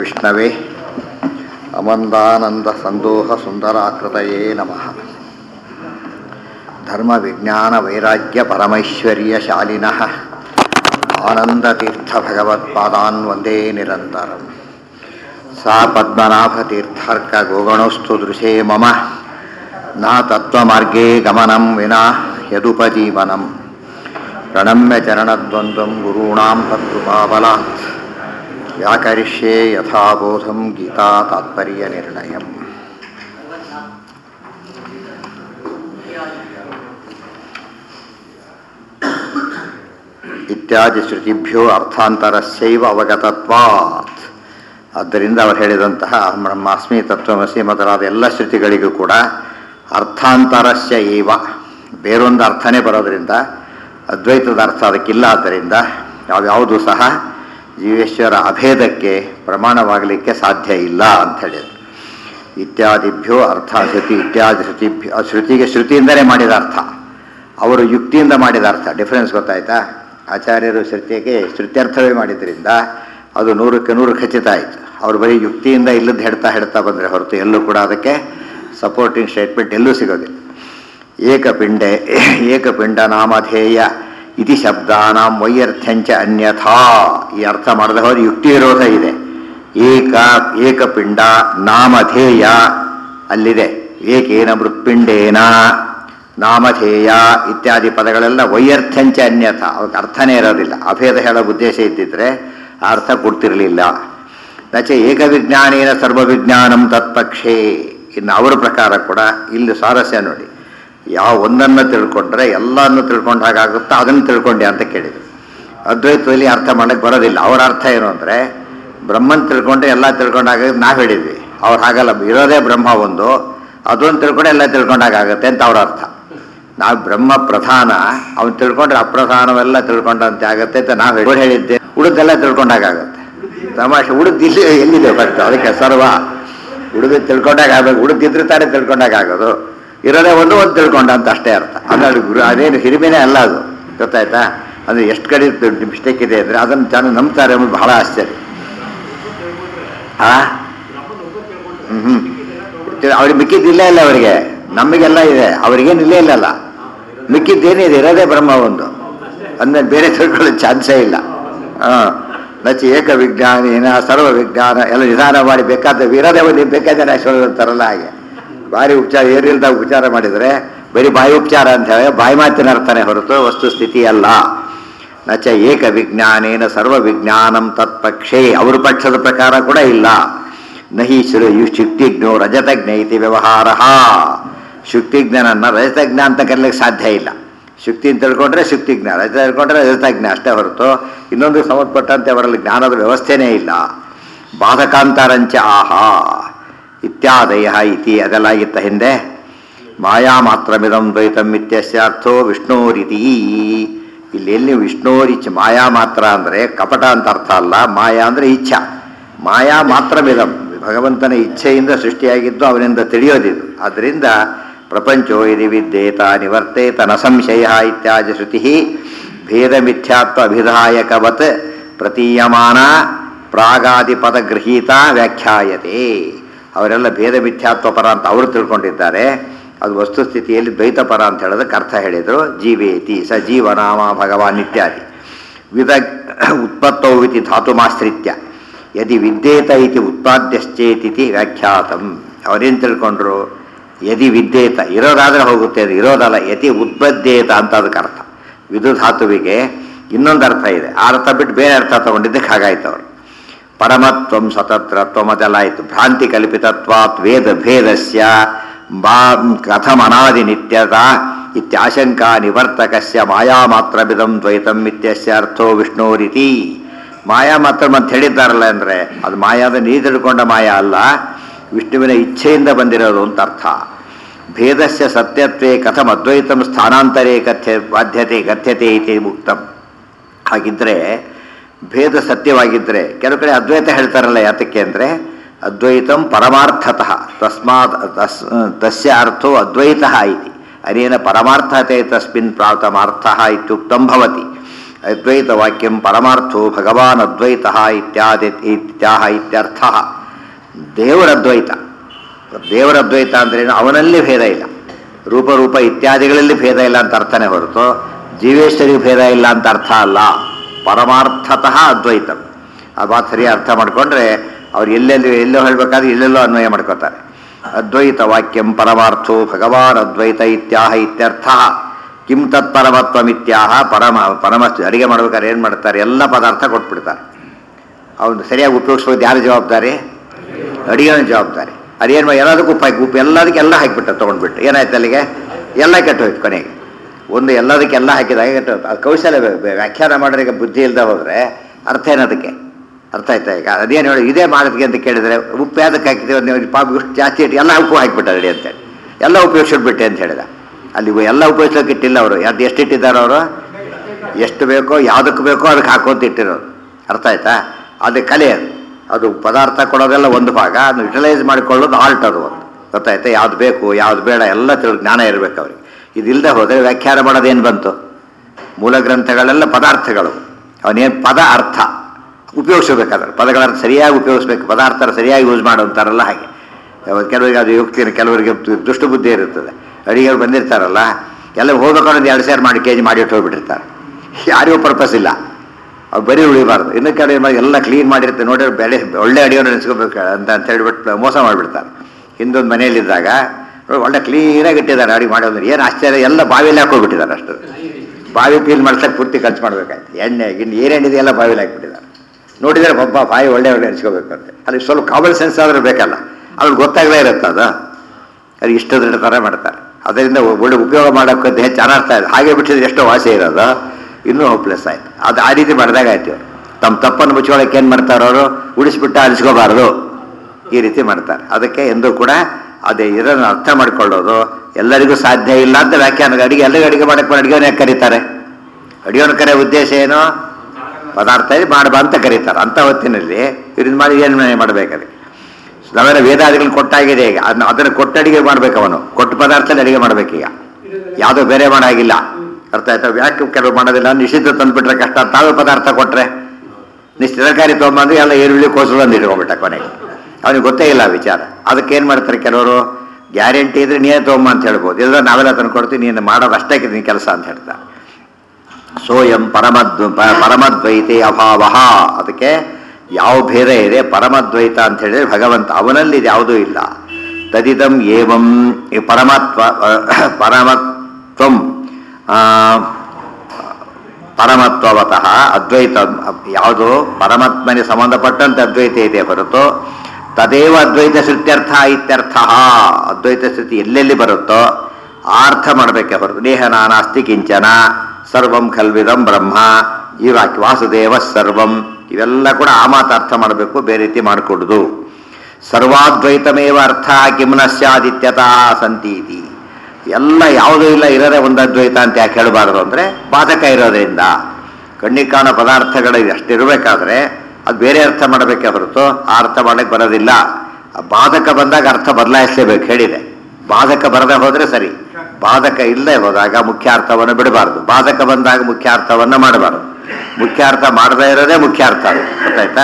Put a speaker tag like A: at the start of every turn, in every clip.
A: ವಿಷ್ಣವೇ ಅಮಂದಾನಂದ ಸಂದೋಹ ಸುಂದರಾಕೃತಯೇ ನಮಃ ಧರ್ಮ ವಿಜ್ಞಾನ ವೈರಾಗ್ಯ ಪರಮೈಶ್ವರ್ಯ ಶಾಲಿನಃ ಆನಂದತೀರ್ಥ ಭಗವತ್ಪಾದಾನ್ ವಂದೇ ನಿರಂತರಂ ಸಾ ಪದ್ಮನಾಭತೀರ್ಥಾರ್ಕ ಗೋಗಣೋಸ್ತು ದೃಶೇ ಮಮ ನ ತತ್ವಮಾರ್ಗೇ ಗಮನಂ ವಿನಾ ಯದುಪಜೀವನಂ ಪ್ರಣಮ್ಯ ಚರಣದ್ವಂದ್ವಂ ಗುರುಣಾಂ ತತ್ಕೃಪಾಬಲಾತ್ ವ್ಯಾಕರಿಷ್ಯೆ ಯಥಾಬೋಧಂ ಗೀತಾ ತಾತ್ಪರ್ಯ ನಿರ್ಣಯಂ ಇತ್ಯಾದಿ ಶ್ರುತಿಭ್ಯೋ ಅರ್ಥಾಂತರಸ್ಯೈವ ಅವಗತತ್ವಾತ್ ಆದ್ದರಿಂದ ಅವರು ಹೇಳಿದಂತಹ ಬ್ರಹ್ಮಾಸ್ಮಿ ತತ್ವಮಸಿ ಮೊದಲಾದ ಎಲ್ಲ ಶ್ರುತಿಗಳಿಗೂ ಕೂಡ ಅರ್ಥಾಂತರಸ್ಯ ಏವ ಬೇರೊಂದು ಅರ್ಥನೇ ಬರೋದರಿಂದ ಅದ್ವೈತದ ಅರ್ಥ ಅದಕ್ಕಿಲ್ಲ ಆದ್ದರಿಂದ ಯಾವ್ಯಾವುದು ಸಹ ಜೀವೇಶ್ವರ ಅಭೇದಕ್ಕೆ ಪ್ರಮಾಣವಾಗಲಿಕ್ಕೆ ಸಾಧ್ಯ ಇಲ್ಲ ಅಂತ ಹೇಳಿದ್ರು ಇತ್ಯಾದಿಭ್ಯೋ ಅರ್ಥ ಶ್ರುತಿ ಇತ್ಯಾದಿ ಶ್ರುತಿಭ್ಯೋ ಶ್ರುತಿಗೆ ಶ್ರುತಿಯಿಂದಲೇ ಮಾಡಿದ ಅರ್ಥ ಅವರು ಯುಕ್ತಿಯಿಂದ ಮಾಡಿದ ಅರ್ಥ ಡಿಫರೆನ್ಸ್ ಗೊತ್ತಾಯ್ತಾ ಆಚಾರ್ಯರು ಶ್ರುತಿಗೆ ಶ್ರುತ್ಯರ್ಥವೇ ಮಾಡಿದ್ರಿಂದ ಅದು ನೂರಕ್ಕೆ ನೂರು ಖಚಿತ ಆಯಿತು ಅವರು ಬರೀ ಯುಕ್ತಿಯಿಂದ ಇಲ್ಲದ್ದು ಹೇಳ್ತಾ ಹೇಳ್ತಾ ಬಂದರೆ ಹೊರತು ಎಲ್ಲೂ ಕೂಡ ಅದಕ್ಕೆ ಸಪೋರ್ಟಿಂಗ್ ಸ್ಟೇಟ್ಮೆಂಟ್ ಎಲ್ಲೂ ಸಿಗೋದಿಲ್ಲ ಏಕಪಿಂಡೆ ಏಕಪಿಂಡ ನಾಮಧೇಯ ಇತಿ ಶಬ್ದಾನಾಂ ವೈಯರ್ಥ್ಯಂಚ ಅನ್ಯಥಾ ಈ ಅರ್ಥ ಮಾಡದೆ ಹೋದ್ರೆ ಯುಕ್ತಿ ವಿರೋಧ ಇದೆ ಏಕ ಏಕಪಿಂಡ ನಾಮಧೇಯ ಅಲ್ಲಿದೆ ಏಕೇನ ಮೃತ್ಪಿಂಡೇನ ನಾಮಧೇಯ ಇತ್ಯಾದಿ ಪದಗಳೆಲ್ಲ ವೈಯರ್ಥ್ಯಂಚ ಅನ್ಯಥ ಅವಕ್ಕೆ ಅರ್ಥನೇ ಇರೋದಿಲ್ಲ ಅಭೇದ ಹೇಳೋ ಉದ್ದೇಶ ಇದ್ದಿದ್ರೆ ಆ ಅರ್ಥ ಕೊಡ್ತಿರಲಿಲ್ಲ ನಚೆ ಏಕವಿಜ್ಞಾನೇನ ಸರ್ವವಿಜ್ಞಾನಂ ತತ್ಪಕ್ಷೇ ಇನ್ನು ಅವರ ಪ್ರಕಾರ ಕೂಡ ಇಲ್ಲಿ ಸ್ವಾರಸ್ಯ ನೋಡಿ ಯಾವ ಒಂದನ್ನು ತಿಳ್ಕೊಂಡ್ರೆ ಎಲ್ಲವನ್ನು ತಿಳ್ಕೊಂಡ ಹಾಗಾಗುತ್ತಾ ಅದನ್ನು ತಿಳ್ಕೊಂಡೆ ಅಂತ ಕೇಳಿದ್ರು ಅದ್ವೈತದಲ್ಲಿ ಅರ್ಥ ಮಾಡಕ್ಕೆ ಬರೋದಿಲ್ಲ ಅವರ ಅರ್ಥ ಏನು ಅಂದರೆ ಬ್ರಹ್ಮನ್ ತಿಳ್ಕೊಂಡ್ರೆ ಎಲ್ಲ ತಿಳ್ಕೊಂಡಾಗ ನಾವು ಹೇಳಿದ್ವಿ ಅವ್ರು ಹಾಗಲ್ಲ ಇರೋದೇ ಬ್ರಹ್ಮ ಒಂದು ಅದೊಂದು ತಿಳ್ಕೊಂಡ್ರೆ ಎಲ್ಲ ತಿಳ್ಕೊಂಡಾಗುತ್ತೆ ಅಂತ ಅವ್ರ ಅರ್ಥ ನಾವು ಬ್ರಹ್ಮ ಪ್ರಧಾನ ಅವ್ನು ತಿಳ್ಕೊಂಡ್ರೆ ಅಪ್ರಧಾನವೆಲ್ಲ ತಿಳ್ಕೊಂಡಂತೆ ಆಗುತ್ತೆ ಅಂತ ನಾವು ಹೇಳಿ ಹೇಳಿದ್ದೆ ಉಳಿದೆಲ್ಲ ತಿಳ್ಕೊಂಡಾಗುತ್ತೆ ತಮಾಷೆ ಉಳಿದು ಇಲ್ಲಿ ಎಲ್ಲಿದೆ ಫಸ್ಟ್ ಅದಕ್ಕೆ ಸರ್ವ ಉಳಿದು ತಿಳ್ಕೊಂಡಾಗ ಆಗ್ಬೇಕು ಉಳಿದಿದ್ರೆ ತಾನೇ ತಿಳ್ಕೊಂಡಾಗ ಆಗೋದು ಇರೋದೇ ಒಂದು ಒಂದು ತಿಳ್ಕೊಂಡ ಅಂತ ಅಷ್ಟೇ ಅರ್ಥ ಅಂದ್ರೆ ಗುರು ಅದೇನು ಹಿರಿಮೆನೇ ಅಲ್ಲ ಅದು ಗೊತ್ತಾಯ್ತಾ ಅಂದರೆ ಎಷ್ಟು ಕಡೆ ಮಿಸ್ಟೇಕ್ ಇದೆ ಅಂದರೆ ಅದನ್ನು ಜನ ನಂಬ್ತಾರೆ ಅನ್ನೋದು ಬಹಳ ಆಶ್ಚರ್ಯ ಆ ಹ್ಞೂ ಅವ್ರಿಗೆ ಮಿಕ್ಕಿದ್ದಿಲ್ಲ ಇಲ್ಲ ಅವರಿಗೆ ನಮಗೆಲ್ಲ ಇದೆ ಅವ್ರಿಗೇನು ಇಲ್ಲೇ ಇಲ್ಲಲ್ಲ ಮಿಕ್ಕಿದ್ದೇನಿದೆ ಇರೋದೇ ಬ್ರಹ್ಮ ಒಂದು ಅಂದ್ಮೇಲೆ ಬೇರೆ ತಿಳ್ಕೊಳ್ಳೋ ಚಾನ್ಸೇ ಇಲ್ಲ ಹಾಂ ನಚಿ ಏಕ ವಿಜ್ಞಾನೇನ ಸರ್ವ ವಿಜ್ಞಾನ ಎಲ್ಲ ನಿಧಾನ ಮಾಡಿ ಬೇಕಾದ ಇರೋದೇ ಒಂದು ಬೇಕಾದ್ರೆ ಐಶ್ವರ್ಯ ಅಂತಾರಲ್ಲ ಹಾಗೆ ಭಾರಿ ಉಪಚಾರ ಏರಿಲ್ದಾಗ ಉಪಚಾರ ಮಾಡಿದರೆ ಬರೀ ಬಾಯಿ ಉಪಚಾರ ಅಂತ ಹೇಳಿ ಬಾಯಿ ಮಾತಿನ ಅರ್ಥನೇ ಹೊರತು ವಸ್ತು ಸ್ಥಿತಿ ಅಲ್ಲ ನಚ ಏಕ ವಿಜ್ಞಾನೇನ ಸರ್ವ ವಿಜ್ಞಾನಂ ತತ್ಪಕ್ಷೇ ಅವ್ರ ಪಕ್ಷದ ಪ್ರಕಾರ ಕೂಡ ಇಲ್ಲ ನಹಿ ಶ್ರು ಯು ಶುಕ್ತಿಜ್ಞೋ ರಜತಜ್ಞ ಇತಿ ವ್ಯವಹಾರ ಶುಕ್ತಿಜ್ಞನನ್ನ ರಜತಜ್ಞ ಅಂತ ಕರೀಲಿಕ್ಕೆ ಸಾಧ್ಯ ಇಲ್ಲ ಶುಕ್ತಿ ಅಂತ ತಿಳ್ಕೊಂಡ್ರೆ ಶುಕ್ತಿಜ್ಞ ರಜತ ತಿಳ್ಕೊಂಡ್ರೆ ರಜತಜ್ಞ ಅಷ್ಟೇ ಹೊರತು ಇನ್ನೊಂದು ಸಂಬಂಧಪಟ್ಟಂತೆ ಅವರಲ್ಲಿ ಜ್ಞಾನದ ವ್ಯವಸ್ಥೆನೇ ಇಲ್ಲ ಬಾಧಕಾಂತರಂಚ ಆಹಾ ಇತ್ಯಾದಯ ಇತಿ ಅದೆಲ್ಲ ಆಗಿತ್ತ ಹಿಂದೆ ಮಾಯಾ ಮಾತ್ರಮಿದಂ ದ್ವೈತಂ ಇತ್ಯರ್ಥೋ ವಿಷ್ಣೋರಿತಿ ಇಲ್ಲಿ ಎಲ್ಲಿ ವಿಷ್ಣೋರಿಚ್ ಮಾಯಾ ಮಾತ್ರ ಅಂದರೆ ಕಪಟ ಅಂತ ಅರ್ಥ ಅಲ್ಲ ಮಾಯಾ ಅಂದರೆ ಇಚ್ಛಾ ಮಾಯಾ ಮಾತ್ರಮಿದಂ ಭಗವಂತನ ಇಚ್ಛೆಯಿಂದ ಸೃಷ್ಟಿಯಾಗಿದ್ದು ಅವನಿಂದ ತಿಳಿಯೋದಿದು ಆದ್ದರಿಂದ ಪ್ರಪಂಚೋ ಯದಿ ವಿದ್ಯೇತ ನಿವರ್ತೇತ ನ ಸಂಶಯ ಇತ್ಯಾದಿ ಶ್ರುತಿ ಭೇದ ಮಿಥ್ಯಾತ್ವ ಅಭಿಧಾಯಕವತ್ ಪ್ರತೀಯಮಾನ ಪ್ರಾಗಾದಿ ಪದಗೃಹೀತ ವ್ಯಾಖ್ಯಾಯತೆ ಅವರೆಲ್ಲ ಭೇದ ಮಿಥ್ಯಾತ್ವ ಪರ ಅಂತ ಅವರು ತಿಳ್ಕೊಂಡಿದ್ದಾರೆ ಅದು ವಸ್ತುಸ್ಥಿತಿಯಲ್ಲಿ ದ್ವೈತ ಪರ ಅಂತ ಹೇಳೋದಕ್ಕೆ ಅರ್ಥ ಹೇಳಿದರು ಜೀವೇತಿ ಸ ಜೀವನಾಮ ಭಗವಾನ್ ಇತ್ಯಾದಿ ವಿಧ ಉತ್ಪತ್ತೌ ಇತಿ ಧಾತುಮಾಶ್ರಿತ್ಯ ಯದಿ ವಿದ್ಯೇತ ಇತಿ ಉತ್ಪಾದ್ಯಶ್ಚೇತಿ ವ್ಯಾಖ್ಯಾತಂ ಅವರೇನು ತಿಳ್ಕೊಂಡ್ರು ಯದಿ ವಿದ್ಯೇತ ಇರೋದಾದರೆ ಹೋಗುತ್ತೆ ಅದು ಇರೋದಲ್ಲ ಯತಿ ಉದ್ಬದ್ದೇತ ಅಂತ ಅದಕ್ಕೆ ಅರ್ಥ ವಿದು ಧಾತುವಿಗೆ ಇನ್ನೊಂದು ಅರ್ಥ ಇದೆ ಆ ಅರ್ಥ ಬಿಟ್ಟು ಬೇರೆ ಅರ್ಥ ತಗೊಂಡಿದ್ದಕ್ಕೆ ಹಾಗಾಯ್ತು ಅವರು ಪರಮತ್ವಂ ಸ್ವತಂತ್ರತ್ವಂ ಅದೆಲ್ಲ ಆಯಿತು ಭ್ರಾಂತಿ ಕಲ್ಪಿತತ್ವಾತ್ ವೇದ ಭೇದಸ್ಯ ಬಾ ಕಥಮನಾದಿ ನಿತ್ಯತ ಇತ್ಯಾಶಂಕಾ ನಿವರ್ತಕಸ್ಯ ಮಾಯಾ ಮಾತ್ರವಿದಂ ದ್ವೈತಂ ಇತ್ಯಸ್ಯ ಅರ್ಥೋ ವಿಷ್ಣೋರಿತಿ ಮಾಯಾ ಮಾತ್ರ ಅಂತ ಹೇಳಿದ್ದಾರಲ್ಲ ಅಂದರೆ ಅದು ಮಾಯಾದ ನೀ ತಿಳ್ಕೊಂಡ ಮಾಯಾ ಅಲ್ಲ ವಿಷ್ಣುವಿನ ಇಚ್ಛೆಯಿಂದ ಬಂದಿರೋದು ಅಂತ ಅರ್ಥ ಭೇದಸ್ಯ ಸತ್ಯತ್ವೇ ಕಥಮ ಅದ್ವೈತಂ ಸ್ಥಾನಾಂತರೇ ಕಥ್ಯ ಬಾಧ್ಯತೆ ಗಥ್ಯತೆ ಇತಿ ಮುಕ್ತಂ ಹಾಗಿದ್ದರೆ ಭೇದ ಸತ್ಯವಾಗಿದ್ದರೆ ಕೆಲವು ಕಡೆ ಅದ್ವೈತ ಹೇಳ್ತಾರಲ್ಲ ಯಾತಕ್ಕೆ ಅಂದರೆ ಅದ್ವೈತಂ ಪರಮಾರ್ಥತಃ ತಸ್ಮಾತ್ ತಸ್ ತಸ್ಯ ಅರ್ಥೋ ಅದ್ವೈತ ಇತಿ ಅನೇನ ಪರಮಾರ್ಥತೆ ತಸ್ಮಿನ್ ಪ್ರಾಪ್ತಮಾರ್ಥ ಇತ್ಯುಕ್ತಂ ಭವತಿ ಅದ್ವೈತ ವಾಕ್ಯಂ ಪರಮಾರ್ಥೋ ಭಗವಾನ್ ಅದ್ವೈತ ಇತ್ಯಾದಿ ಇತ್ಯಾಹ ಇತ್ಯರ್ಥ ದೇವರ ಅದ್ವೈತ ದೇವರ ಅದ್ವೈತ ಅಂದ್ರೇನು ಅವನಲ್ಲಿ ಭೇದ ಇಲ್ಲ ರೂಪರೂಪ ಇತ್ಯಾದಿಗಳಲ್ಲಿ ಭೇದ ಇಲ್ಲ ಅಂತ ಅರ್ಥನೇ ಹೊರತು ಜೀವೇಶ್ವರಿಗೆ ಭೇದ ಇಲ್ಲ ಅಂತ ಅರ್ಥ ಅಲ್ಲ ಪರಮಾರ್ಥತಃ ಅದ್ವೈತ ಆ ಮಾತು ಸರಿ ಅರ್ಥ ಮಾಡಿಕೊಂಡ್ರೆ ಅವ್ರು ಎಲ್ಲೆಲ್ಲಿ ಎಲ್ಲೋ ಹೇಳಬೇಕಾದ್ರೆ ಎಲ್ಲೆಲ್ಲೋ ಅನ್ವಯ ಮಾಡ್ಕೋತಾರೆ ಅದ್ವೈತ ವಾಕ್ಯಂ ಪರಮಾರ್ಥೋ ಭಗವಾನ್ ಅದ್ವೈತ ಇತ್ಯಾಹ ಇತ್ಯರ್ಥ ಕಿಂ ತತ್ಪರಮತ್ವಮಿತ್ಯಾಹ ಪರಮ ಪರಮ ಅಡಿಗೆ ಮಾಡ್ಬೇಕಾದ್ರೆ ಏನು ಮಾಡ್ತಾರೆ ಎಲ್ಲ ಪದಾರ್ಥ ಕೊಟ್ಬಿಡ್ತಾರೆ ಅವನು ಸರಿಯಾಗಿ ಉಪಯೋಗಿಸೋದು ಯಾರು ಜವಾಬ್ದಾರಿ ಅಡಿಗೆನ ಜವಾಬ್ದಾರಿ ಅದೇನು ಎಲ್ಲದಕ್ಕೂ ಉಪ್ಪು ಹಾಕಿ ಉಪ್ಪು ಎಲ್ಲದಕ್ಕೆ ಎಲ್ಲ ಹಾಕಿಬಿಟ್ಟ ತೊಗೊಂಡ್ಬಿಟ್ಟು ಏನಾಯ್ತು ಅಲ್ಲಿಗೆ ಎಲ್ಲ ಕೆಟ್ಟೋಯ್ತು ಕೊನೆಗೆ ಒಂದು ಎಲ್ಲದಕ್ಕೆ ಎಲ್ಲ ಹಾಕಿದಾಗ ಕೆಟ್ಟೋಯ್ತು ಅದು ಕೌಶಲ್ಯ ಬೇಕು. ವ್ಯಾಖ್ಯಾನ ಮಾಡೋರಿಗೆ ಬುದ್ಧಿ ಇಲ್ಲದೆ ಹೋದರೆ ಅರ್ಥ ಏನದಕ್ಕೆ ಅರ್ಥ ಆಯ್ತಾ ಈಗ ಅದೇನು ಹೇಳಿ ಇದೇ ಮಾಡೋದಕ್ಕೆ ಅಂತ ಕೇಳಿದರೆ ಉಪ್ಪು ಯಾವ್ದಕ್ಕೆ ಹಾಕಿದ್ದೀವಿ ನೀವು ಪಾಪ ಇಷ್ಟು ಜಾಸ್ತಿ ಇಟ್ಟು ಎಲ್ಲ ಉಪ್ಪು ಹಾಕಿಬಿಟ್ಟ ರೆಡಿ ಅಂತೇಳಿ ಎಲ್ಲ ಉಪಯೋಗಿಸ್ಬಿಟ್ಟೆ ಅಂತ ಹೇಳಿದ ಅಲ್ಲಿ ಇವು ಎಲ್ಲ ಉಪಯೋಗಿಸೋಕೆ ಇಟ್ಟಿಲ್ಲ ಅವರು ಅದು ಎಷ್ಟು ಇಟ್ಟಿದ್ದಾರೆ ಅವರು ಎಷ್ಟು ಬೇಕೋ ಯಾವುದಕ್ಕೆ ಬೇಕೋ ಅದಕ್ಕೆ ಹಾಕೋತ ಇಟ್ಟಿರೋದು ಅರ್ಥ ಆಯ್ತಾ ಅದು ಕಲೆ ಅದು ಅದು ಪದಾರ್ಥ ಕೊಡೋದೆಲ್ಲ ಒಂದು ಭಾಗ ಅದನ್ನು ಯುಟಿಲೈಸ್ ಮಾಡಿಕೊಳ್ಳೋದು ಆಲ್ಟ್ ಅದು ಒಂದು ಗೊತ್ತಾಯ್ತಾ ಯಾವ್ದು ಬೇಕು ಯಾವ್ದು ಬೇಡ ಎಲ್ಲ ತಿಳಿ ಜ್ಞಾನ ಇರಬೇಕು ಅವ್ರಿಗೆ ಇದಿಲ್ಲದೆ ಹೋದರೆ ವ್ಯಾಖ್ಯಾನ ಮಾಡೋದೇನು ಬಂತು ಮೂಲ ಗ್ರಂಥಗಳೆಲ್ಲ ಪದಾರ್ಥಗಳು ಅವನೇನು ಪದ ಅರ್ಥ ಉಪಯೋಗಿಸಬೇಕಾದ್ರೆ ಪದಗಳ ಅರ್ಥ ಸರಿಯಾಗಿ ಉಪಯೋಗಿಸ್ಬೇಕು ಪದಾರ್ಥ ಸರಿಯಾಗಿ ಯೂಸ್ ಮಾಡುವಂತಾರಲ್ಲ ಹಾಗೆ ಯಾವಾಗ ಕೆಲವರಿಗೆ ಅದು ಯುಕ್ತಿ ಕೆಲವರಿಗೆ ದು- ದುಷ್ಟ ಬುದ್ಧಿ ಇರುತ್ತದೆ ಅಡಿಗೆರು ಬಂದಿರ್ತಾರಲ್ಲ ಎಲ್ಲ ಹೋಗ್ಬೇಕಾದ್ರೆ ಒಂದು ಎರಡು ಸೇರು ಮಾಡಿ ಕೆ ಜಿ ಮಾಡಿ ಇಟ್ಟು ಹೋಗ್ಬಿಟ್ಟಿರ್ತಾರೆ ಯಾರಿಗೂ ಪರ್ಪಸ್ ಇಲ್ಲ ಅವ್ರು ಬರೀ ಉಳಿಬಾರ್ದು ಇನ್ನು ಕಡೆ ಮಾಡಿ ಎಲ್ಲ ಕ್ಲೀನ್ ಮಾಡಿರ್ತಾರೆ ನೋಡಿ ಬೆಳೆ ಒಳ್ಳೆ ಅಡಿಗೆಯನ್ನು ನೆನೆಸ್ಕೋಬೇಕು ಅಂತ ಅಂತ ಹೇಳ್ಬಿಟ್ಟು ಮೋಸ ಮಾಡಿಬಿಡ್ತಾರೆ ಹಿಂದೊಂದು ಮನೆಯಲ್ಲಿದ್ದಾಗ ನೋಡಿ ಒಳ್ಳೆ ಕ್ಲೀನಾಗಿ ಇಟ್ಟಿದ್ದಾರೆ ಅಡಿಗೆ ಮಾಡೋದು ಏನು ಆಶ್ಚರ್ಯ ಎಲ್ಲ ಬಾವಿಯಲ್ಲಿ ಹಾಕೋಗ್ಬಿಟ್ಟಿದ್ದಾರೆ ಅಷ್ಟು ಬಾವಿ ಕ್ಲೀನ್ ಮಾಡ್ಸಕ್ಕೆ ಪೂರ್ತಿ ಖರ್ಚು ಮಾಡ್ಬೇಕಾಯ್ತು ಎಣ್ಣೆ ಗಿಣ್ಣೆ ಏನೇನಿದೆ ಎಲ್ಲ ಬಾವಿಲಿ ಹಾಕ್ಬಿಟ್ಟಿದ್ದಾರೆ ನೋಡಿದರೆ ಒಬ್ಬ ಬಾಯಿ ಒಳ್ಳೆ ಒಳ್ಳೆ ನೆನೆಸ್ಕೋಬೇಕು ಅಂತ ಅಲ್ಲಿ ಸ್ವಲ್ಪ ಕಾಮನ್ ಸೆನ್ಸ್ ಆದ್ರೆ ಬೇಕಲ್ಲ ಅವ್ರಿಗೆ ಗೊತ್ತಾಗಲೇ ಇರುತ್ತೆ ಅದು ಅದು ಇಷ್ಟದ ಥರ ಮಾಡ್ತಾರೆ ಅದರಿಂದ ಒಳ್ಳೆ ಉಪಯೋಗ ಮಾಡೋಕ್ಕೆ ಹೆಚ್ಚು ಅನರ್ಥ ಇದೆ ಹಾಗೆ ಬಿಟ್ಟಿದ್ರೆ ಎಷ್ಟೋ ವಾಸಿ ಇರೋದು ಇನ್ನೂ ಹೋಪ್ಲೆಸ್ ಆಯ್ತು ಅದು ಆ ರೀತಿ ಮಾಡಿದಾಗ ಆಯ್ತು ಇವ್ರು ತಮ್ಮ ತಪ್ಪನ್ನು ಮುಚ್ಕೊಳ್ಳೋಕೆ ಏನು ಮಾಡ್ತಾರೆ ಅವರು ಉಳಿಸ್ಬಿಟ್ಟು ಅನಿಸ್ಕೋಬಾರ್ದು ಈ ರೀತಿ ಮಾಡ್ತಾರೆ ಅದಕ್ಕೆ ಎಂದೂ ಕೂಡ ಅದೇ ಇದನ್ನು ಅರ್ಥ ಮಾಡ್ಕೊಳ್ಳೋದು ಎಲ್ಲರಿಗೂ ಸಾಧ್ಯ ಇಲ್ಲ ಅಂತ ವ್ಯಾಖ್ಯಾನ ಅಡಿಗೆ ಎಲ್ಲರಿಗೂ ಅಡಿಗೆ ಮಾಡಕ್ಕೆ ಅಡಿಗೆವನ್ನ ಯಾಕೆ ಕರೀತಾರೆ ಅಡಿಗೆವನ್ನ ಕರೆಯೋ ಉದ್ದೇಶ ಏನು ಪದಾರ್ಥ ಇದು ಮಾಡಬಾ ಅಂತ ಕರೀತಾರೆ ಅಂಥ ಹೊತ್ತಿನಲ್ಲಿ ಇದನ್ನ ಮಾಡಿ ಏನು ಮಾಡಬೇಕಾದ್ರೆ ನಾವೆಲ್ಲ ವೇದಾದಿಗಳನ್ನ ಕೊಟ್ಟಾಗಿದೆ ಈಗ ಅದನ್ನ ಅದನ್ನು ಕೊಟ್ಟು ಅಡಿಗೆ ಮಾಡ್ಬೇಕು ಅವನು ಕೊಟ್ಟು ಪದಾರ್ಥದಲ್ಲಿ ಅಡಿಗೆ ಮಾಡ್ಬೇಕೀಗ ಯಾವುದೋ ಬೇರೆ ಮಾಡಾಗಿಲ್ಲ ಅರ್ಥ ಆಯ್ತಾ ಯಾಕೆ ಕೆಲವು ಮಾಡೋದಿಲ್ಲ ನಿಷಿದ್ಧ ತಂದ್ಬಿಟ್ರೆ ಕಷ್ಟ ತಾವೇ ಪದಾರ್ಥ ಕೊಟ್ರೆ ನಿಶ್ಚಿತ ತರಕಾರಿ ತೊಗೊಂಬಂದು ಎಲ್ಲ ಈರುಳ್ಳಿ ಕೋಸು ಅಂದು ಇಟ್ಕೊಂಡ್ಬಿಟ್ಟ ಕೊನೆಗೆ ಅವನಿಗೆ ಗೊತ್ತೇ ಇಲ್ಲ ಆ ವಿಚಾರ ಅದಕ್ಕೆ ಏನು ಮಾಡ್ತಾರೆ ಕೆಲವರು ಗ್ಯಾರಂಟಿ ಇದ್ರೆ ನೀನೇ ತೊಗೊಂಬ ಅಂತ ಹೇಳ್ಬೋದು ಇಲ್ಲ ನಾವೆಲ್ಲ ತಂದು ಕೊಡ್ತೀವಿ ನೀನು ಮಾಡೋದು ಅಷ್ಟೇ ನಿನ್ನ ಕೆಲಸ ಅಂತ ಹೇಳ್ತಾರೆ ಸೋಯಂ ಪರಮದ್ ಪ- ಪರಮದ್ವೈತೆ ಅಭಾವ ಅದಕ್ಕೆ ಯಾವ ಭೇದ ಇದೆ ಪರಮದ್ವೈತ ಅಂತ ಹೇಳಿದ್ರೆ ಭಗವಂತ ಅವನಲ್ಲಿ ಇದು ಯಾವುದೂ ಇಲ್ಲ ತದಿದಂ ಏವಂ ಈ ಪರಮಾತ್ಮ ಪರಮತ್ವಂ ಆ, ಪರಮತ್ವವತಃ ಅದ್ವೈತ ಯಾವುದು ಪರಮಾತ್ಮನಿಗೆ ಸಂಬಂಧಪಟ್ಟಂತೆ ಅದ್ವೈತ ಇದೆ ಹೊರತು ತದೇವ ಅದ್ವೈತ ಶ್ರುತ್ಯರ್ಥ ಇತ್ಯರ್ಥ ಅದ್ವೈತ ಶ್ರುತಿ ಎಲ್ಲೆಲ್ಲಿ ಬರುತ್ತೋ ಆ ಅರ್ಥ ಮಾಡಬೇಕೆ ಹೊರತು ದೇಹ ನಾನಾಸ್ತಿ ಕಿಂಚನ ಸರ್ವಂ ಖಲ್ವಿದಂ ಬ್ರಹ್ಮ ಈ ವಾಕ್ಯ ವಾಸುದೇವ ಸರ್ವಂ ಇವೆಲ್ಲ ಕೂಡ ಆ ಮಾತು ಅರ್ಥ ಮಾಡಬೇಕು ಬೇರೆ ರೀತಿ ಮಾಡಿಕೊಡುದು ಸರ್ವಾದ್ವೈತಮೇವ ಅರ್ಥ ಕಿಮ್ನ ಸ್ಯಾದಿತ್ಯತಃ ಸಂತೀತಿ ಎಲ್ಲ ಯಾವುದೂ ಇಲ್ಲ ಇರೋದೇ ಒಂದು ಅದ್ವೈತ ಅಂತ ಯಾಕೆ ಹೇಳಬಾರದು ಅಂದರೆ ಬಾಧಕ ಇರೋದ್ರಿಂದ ಕಣ್ಣಿಗೆ ಕಾಣೋ ಪದಾರ್ಥಗಳು ಅಷ್ಟಿರಬೇಕಾದ್ರೆ ಅದು ಬೇರೆ ಅರ್ಥ ಮಾಡಬೇಕೇ ಹೊರತು ಆ ಅರ್ಥ ಮಾಡಕ್ಕೆ ಬರೋದಿಲ್ಲ ಆ ಬಾಧಕ ಬಂದಾಗ ಅರ್ಥ ಬದಲಾಯಿಸಲೇಬೇಕು ಹೇಳಿದೆ ಬಾಧಕ ಬರದೆ ಹೋದರೆ ಸರಿ ಬಾಧಕ ಇಲ್ಲದೆ ಹೋದಾಗ ಮುಖ್ಯ ಅರ್ಥವನ್ನು ಬಿಡಬಾರ್ದು ಬಾಧಕ ಬಂದಾಗ ಮುಖ್ಯ ಅರ್ಥವನ್ನು ಮಾಡಬಾರ್ದು ಮುಖ್ಯ ಅರ್ಥ ಮಾಡದೇ ಇರೋದೇ ಮುಖ್ಯ ಅರ್ಥ ಅದು ಗೊತ್ತಾಯ್ತಾ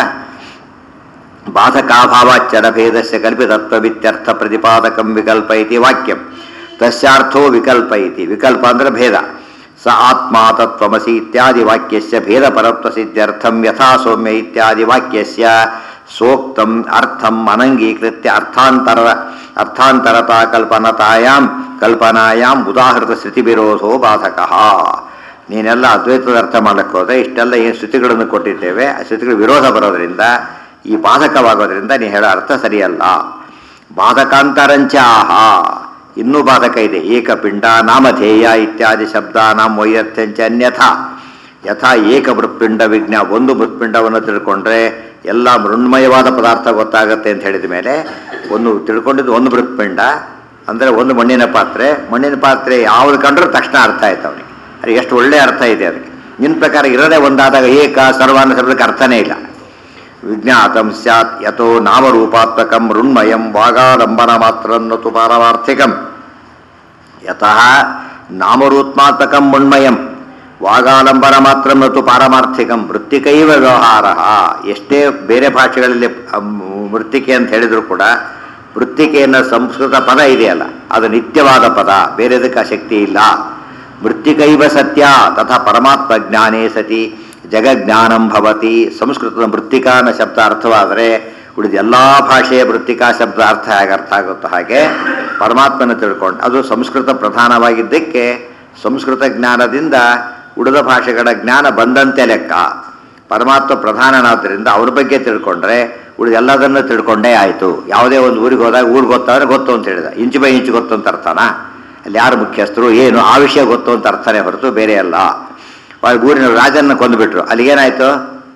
A: ಬಾಧಕಾಭಾವಾಚ್ಚರ ಭೇದಸ್ಯ ಕಲ್ಪಿತತ್ವವಿತ್ಯರ್ಥ ಪ್ರತಿಪಾದಕಂ ವಿಕಲ್ಪ ಇತಿ ವಾಕ್ಯಂ ತಸ್ಯಾರ್ಥೋ ವಿಕಲ್ಪ ಇತಿ ವಿಕಲ್ಪ ಅಂದ್ರೆ ಭೇದ ಸ ಆತ್ಮ ತತ್ವಮಸಿ ಇತ್ಯಾದಿ ವಾಕ್ಯಸ್ಯ ಭೇದ ಪರತ್ವ ಸಿದ್ಧ್ಯರ್ಥಂ ಯಥಾ ಸೌಮ್ಯ ಇತ್ಯಾದಿ ವಾಕ್ಯಸ್ಯ ಸೋಕ್ತಂ ಅರ್ಥಂ ಅನಂಗೀಕೃತ್ಯ ಅರ್ಥಾಂತರ ಅರ್ಥಾಂತರತಾ ಕಲ್ಪನತಾಯಾಂ ಕಲ್ಪನಾಯಾಂ ಉದಾಹೃತ ಶ್ರುತಿ ವಿರೋಧೋ ಬಾಧಕಃ ನೀನೆಲ್ಲ ಅದ್ವೈತದ ಅರ್ಥ ಮಾಡಕ್ಕೆ ಹೋದ್ರೆ ಇಷ್ಟೆಲ್ಲ ಏನು ಶ್ರುತಿಗಳನ್ನು ಕೊಟ್ಟಿದ್ದೇವೆ ಆ ಶ್ರುತಿಗಳ ವಿರೋಧ ಬರೋದ್ರಿಂದ ಈ ಬಾಧಕವಾಗೋದ್ರಿಂದ ನೀ ಹೇಳೋ ಅರ್ಥ ಸರಿಯಲ್ಲ ಬಾಧಕಾಂತರಂಚ ಆಹಾ ಇನ್ನೂ ಬಾಧಕ ಇದೆ ಏಕಪಿಂಡ ನಾಮಧೇಯ ಇತ್ಯಾದಿ ಶಬ್ದ ನಾಮ ವೈಯರ್ಥ್ಯಂಚ ಅನ್ಯಥಾ ಯಥಾ ಏಕ ಮೃತ್ಪಿಂಡ ವಿಜ್ಞಾ ಒಂದು ಮೃತ್ಪಿಂಡವನ್ನು ತಿಳ್ಕೊಂಡ್ರೆ ಎಲ್ಲ ಮೃಣ್ಮಯವಾದ ಪದಾರ್ಥ ಗೊತ್ತಾಗುತ್ತೆ ಅಂತ ಹೇಳಿದ ಮೇಲೆ ಒಂದು ತಿಳ್ಕೊಂಡಿದ್ದು ಒಂದು ಮೃತ್ಪಿಂಡ ಅಂದರೆ ಒಂದು ಮಣ್ಣಿನ ಪಾತ್ರೆ ಮಣ್ಣಿನ ಪಾತ್ರೆ ಯಾವ್ದು ಕಂಡ್ರೂ ತಕ್ಷಣ ಅರ್ಥ ಆಯ್ತು ಅವನಿಗೆ ಅದು ಎಷ್ಟು ಒಳ್ಳೆಯ ಅರ್ಥ ಇದೆ ಅದಕ್ಕೆ ನಿನ್ನ ಪ್ರಕಾರ ಇರೋದೇ ಒಂದಾದಾಗ ಏಕ ಸರ್ವ ಅನ್ನೋ ಶಬ್ದಕ್ಕೆ ಅರ್ಥನೇ ಇಲ್ಲ ವಿಜ್ಞಾತಂ ಸ್ಯಾತ್ ಯಥೋ ನಾಮರೂಪಾತ್ಮಕಂ ಮೃಣ್ಮಯಂ ವಾಗಾಡಂಬನ ಮಾತ್ರನ್ನತು ಪಾರಮಾರ್ಥಿಕಂ ಯತಃ ನಾಮರೂಪಾತ್ಮಕಂ ಮೃಣ್ಮಯಂ ವಾಗಾಲಂಬನ ಮಾತ್ರ ಮತ್ತು ಪಾರಮಾರ್ಥಿಕಂ ವೃತ್ತಿಕೈವ ವ್ಯವಹಾರ ಎಷ್ಟೇ ಬೇರೆ ಭಾಷೆಗಳಲ್ಲಿ ಅಮ್, ವೃತ್ತಿಕೆ ಅಂತ ಹೇಳಿದ್ರು ಕೂಡ ವೃತ್ತಿಕೆಯನ್ನು ಸಂಸ್ಕೃತ ಪದ ಇದೆಯಲ್ಲ ಅದು ನಿತ್ಯವಾದ ಪದ ಬೇರೆದಕ್ಕೆ ಆ ಶಕ್ತಿ ಇಲ್ಲ ವೃತ್ತಿಕೈವ ಸತ್ಯ ತಥಾ ಪರಮಾತ್ಮ ಜ್ಞಾನೇ ಸತಿ ಜಗಜ್ಞಾನಂ ಭವತಿ ಸಂಸ್ಕೃತದ ವೃತ್ತಿಕಾ ಅನ್ನೋ ಶಬ್ದ ಅರ್ಥವಾದರೆ ಉಳಿದ ಎಲ್ಲ ಭಾಷೆಯ ವೃತ್ತಿಕಾ ಶಬ್ದ ಅರ್ಥ ಹೇಗೆ ಅರ್ಥ ಆಗುತ್ತೋ ಹಾಗೆ ಪರಮಾತ್ಮನ ತಿಳ್ಕೊಂಡು ಅದು ಸಂಸ್ಕೃತ ಪ್ರಧಾನವಾಗಿದ್ದಕ್ಕೆ ಸಂಸ್ಕೃತ ಜ್ಞಾನದಿಂದ ಉಳಿದ ಭಾಷೆಗಳ ಜ್ಞಾನ ಬಂದಂತೆ ಲೆಕ್ಕ ಪರಮಾತ್ಮ ಪ್ರಧಾನನಾದ್ದರಿಂದ ಅವ್ರ ಬಗ್ಗೆ ತಿಳ್ಕೊಂಡ್ರೆ ಉಳಿದ ಎಲ್ಲದನ್ನು ತಿಳ್ಕೊಂಡೇ ಆಯಿತು ಯಾವುದೇ ಒಂದು ಊರಿಗೆ ಹೋದಾಗ ಊರಿಗೆ ಗೊತ್ತಾದ್ರೆ ಗೊತ್ತು ಅಂತ ಹೇಳಿದ ಇಂಚು ಬೈ ಇಂಚು ಗೊತ್ತು ಅಂತ ಅರ್ಥನಾ ಅಲ್ಲಿ ಯಾರು ಮುಖ್ಯಸ್ಥರು ಏನು ಆ ವಿಷಯ ಗೊತ್ತು ಅಂತ ಅರ್ಥನೇ ಹೊರತು ಬೇರೆ ಅಲ್ಲ ಆ ಊರಿನ ರಾಜನ್ನ ಕೊಂದುಬಿಟ್ರು ಅಲ್ಲಿಗೇನಾಯ್ತು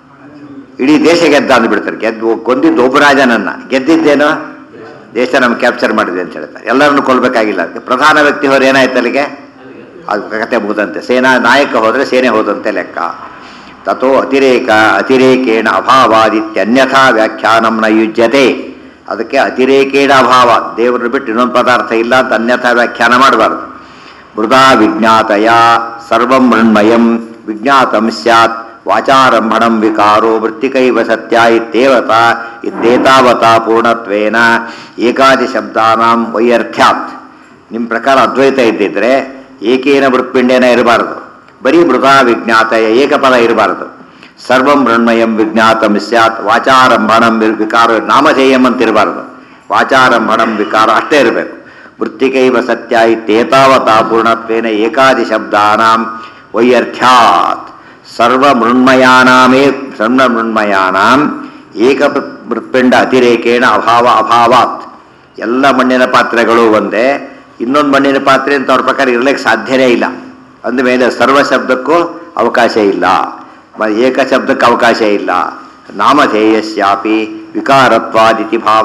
A: ಇಡೀ ದೇಶ ಗೆದ್ದ ಅಂದ್ಬಿಡ್ತಾರೆ ಗೆದ್ದು ಕೊಂದಿದ್ದು ಒಬ್ಬ ರಾಜನನ್ನ ಗೆದ್ದಿದ್ದೇನು ದೇಶ ನಮ್ಗೆ ಕ್ಯಾಪ್ಚರ್ ಮಾಡಿದೆ ಅಂತ ಹೇಳ್ತಾರೆ ಎಲ್ಲರನ್ನು ಕೊಲ್ಬೇಕಾಗಿಲ್ಲ ಅದಕ್ಕೆ ಪ್ರಧಾನ ವ್ಯಕ್ತಿ ಹೋದ್ರೆ ಏನಾಯ್ತು ಅಲ್ಲಿಗೆ ಅದು ಕತೆ ಮುಗಿದಂತೆ ಸೇನಾ ನಾಯಕ ಹೋದರೆ ಸೇನೆ ಹೋದಂತೆ ಲೆಕ್ಕ ತಥೋ ಅತಿರೇಕ ಅತಿರೇಕೇಣ ಅಭಾವಾದಿತ್ಯನ್ಯಥಾ ವ್ಯಾಖ್ಯಾನಂ ನ ಯುಜ್ಯತೆ ಅದಕ್ಕೆ ಅತಿರೇಕೇಣ ಅಭಾವ ದೇವರು ಬಿಟ್ಟು ಇನ್ನೊಂದು ಪದಾರ್ಥ ಇಲ್ಲ ಅಂತ ಅನ್ಯಥಾ ವ್ಯಾಖ್ಯಾನ ಮಾಡಬಾರ್ದು ಮೃದಾ ವಿಜ್ಞಾತಯ ಸರ್ವಂ ಮೃಣ್ಮಯಂ ವಿಜ್ಞಾತಂ ಸ್ಯಾತ್ ವಾಚಾರಂಭಣಂ ವಿಕಾರೋ ವೃತ್ತಿಕೈವ ಸತ್ಯ ಇತ್ಯೇವತ ಇದ್ದೇತಾವತ ಪೂರ್ಣತ್ವೇನ ಏಕಾದಿ ಶಬ್ದಾನಾಂ ವೈಯರ್ಥ್ಯಾತ್ ನಿಮ್ಮ ಪ್ರಕಾರ ಅದ್ವೈತ ಇದ್ದಿದ್ರೆ ಏಕೇನ ಮೃತ್ಪಿಂಡೇನ ಇರಬಾರದು ಬರೀ ಮೃದಾ ವಿಜ್ಞಾತಯ ಏಕಪದ ಇರಬಾರದು ಸರ್ವಂ ಮೃಣ್ಮಯಂ ವಿಜ್ಞಾತಂ ಸ್ಯಾತ್ ವಾಚಾರಂಭಣಂ ವಿ- ವಿಕಾರ ನಾಮಧೇಯಂ ಅಂತ ಇರಬಾರದು ವಾಚಾರಂಭಣಂ ವಿಕಾರ ಅಷ್ಟೇ ಇರಬೇಕು ವೃತ್ತಿಕೈವ ಸತ್ಯ ಇತ್ಯೇತಾವತ ಪೂರ್ಣತ್ವೇನ ಏಕಾದಿ ಶಬ್ದಾನಾಂ ವೈಯರ್ಥ್ಯಾತ್ ಸರ್ವ ಮೃಣ್ಮಯಾನಾಮೇ ಸರ್ವ ಮೃಣ್ಮಯಾನಾಂ ಏಕ ಮೃತ್ಪಿಂಡ ಅತಿರೇಕೇಣ ಅಭಾವ ಅಭಾವಾತ್ ಎಲ್ಲ ಮಣ್ಣಿನ ಪಾತ್ರೆಗಳು ಒಂದೇ ಇನ್ನೊಂದು ಮಣ್ಣಿನ ಪಾತ್ರೆ ಅಂತ ಅವ್ರ ಪ್ರಕಾರ ಇರ್ಲಿಕ್ಕೆ ಸಾಧ್ಯನೇ ಇಲ್ಲ ಅಂದಮೇಲೆ ಸರ್ವ ಶಬ್ದಕ್ಕೂ ಅವಕಾಶ ಇಲ್ಲ ಮ- ಏಕ ಶಬ್ದಕ್ಕೆ ಅವಕಾಶ ಇಲ್ಲ ನಾಮಧೇಯಸ್ಯಾಪಿ ವಿಕಾರತ್ವಾದಿತಿ ಭಾವ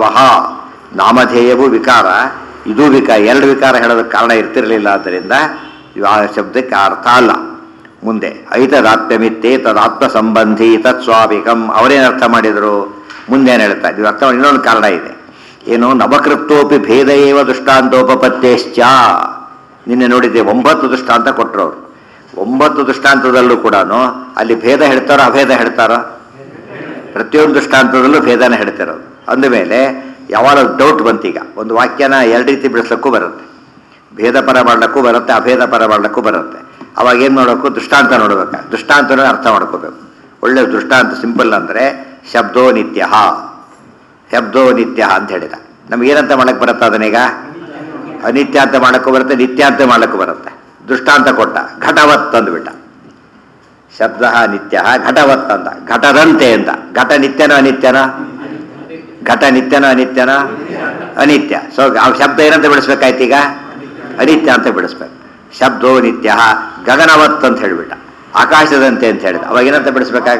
A: ನಾಮಧೇಯವು ವಿಕಾರ ಇದು ವಿಕಾರ ಎರಡು ವಿಕಾರ ಹೇಳೋದಕ್ಕೆ ಕಾರಣ ಇರ್ತಿರಲಿಲ್ಲ ಆದ್ದರಿಂದ ಇವು ಆ ಶಬ್ದಕ್ಕೆ ಅರ್ಥ ಅಲ್ಲ ಮುಂದೆ ಐತದಾತ್ಮ್ಯಮಿತ್ತೇ ತದಾತ್ಮ ಸಂಬಂಧಿ ತತ್ ಸ್ವಾಭಿಕಂ ಅವರೇನು ಅರ್ಥ ಮಾಡಿದರು ಮುಂದೇನು ಹೇಳ್ತಾರೆ ಇದು ಅರ್ಥ ಮಾಡಿ ಇನ್ನೊಂದು ಕಾರಣ ಇದೆ ಏನು ನವಕೃತ್ವೋಪಿ ಭೇದ ಏವ ದೃಷ್ಟಾಂತೋಪಪತ್ತೇಶ್ಚ ನಿನ್ನೆ ನೋಡಿದ್ದೆ ಒಂಬತ್ತು ದೃಷ್ಟಾಂತ ಕೊಟ್ಟರು ಅವರು ಒಂಬತ್ತು ದೃಷ್ಟಾಂತದಲ್ಲೂ ಕೂಡ ಅಲ್ಲಿ ಭೇದ ಹೇಳ್ತಾರೋ ಅಭೇದ ಹೇಳ್ತಾರೋ ಪ್ರತಿಯೊಂದು ದೃಷ್ಟಾಂತದಲ್ಲೂ ಭೇದನ ಹೇಳ್ತಿರೋದು ಅಂದಮೇಲೆ ಯಾವಾಗ ಡೌಟ್ ಬಂತೀಗ ಒಂದು ವಾಕ್ಯನ ಎರಡು ರೀತಿ ಬಿಡಿಸ್ಲಿಕ್ಕೂ ಬರುತ್ತೆ ಭೇದ ಪರ ಮಾಡ್ಲಿಕ್ಕೂ ಬರುತ್ತೆ ಅಭೇದ ಪರ ಮಾಡ್ಲಿಕ್ಕೂ ಬರುತ್ತೆ ಅವಾಗ ಏನು ನೋಡಬೇಕು ದೃಷ್ಟಾಂತ ನೋಡ್ಬೇಕು ದೃಷ್ಟಾಂತನ ಅರ್ಥ ಮಾಡ್ಕೋಬೇಕು ಒಳ್ಳೆ ದೃಷ್ಟಾಂತ ಸಿಂಪಲ್ ಅಂದರೆ ಶಬ್ದೋ ನಿತ್ಯ ಶಬ್ದೋ ನಿತ್ಯ ಅಂತ ಹೇಳಿದ ನಮ್ಗೇನಂತ ಮಾಡಕ್ಕೆ ಬರುತ್ತೆ ಅದನ್ನೀಗ ಅನಿತ್ಯ ಅಂತ ಮಾಡಕ್ಕೂ ಬರುತ್ತೆ ನಿತ್ಯ ಅಂತ ಮಾಡಕ್ಕೂ ಬರುತ್ತೆ ದೃಷ್ಟಾಂತ ಕೊಟ್ಟ ಘಟವತ್ ಅಂದ್ಬಿಟ್ಟ ಶಬ್ದ ನಿತ್ಯ ಘಟವತ್ ಅಂತ ಘಟದಂತೆ ಅಂತ ಘಟ ನಿತ್ಯನೋ ಅನಿತ್ಯನೋ ಘಟ ನಿತ್ಯನೋ ಅನಿತ್ಯನೋ ಅನಿತ್ಯ ಸೊ ಆ ಶಬ್ದ ಏನಂತ ಬಿಡಿಸ್ಬೇಕಾಯ್ತು ಈಗ ಅನಿತ್ಯ ಅಂತ ಬಿಡಿಸ್ಬೇಕು ಶಬ್ದೋ ನಿತ್ಯ ಗಗನವತ್ ಅಂತ ಹೇಳಿಬಿಟ್ಟ ಆಕಾಶದಂತೆ ಅಂತ ಹೇಳಿದ ಅವಾಗ ಏನಂತ ಬಿಡಿಸ್ಬೇಕಾಗ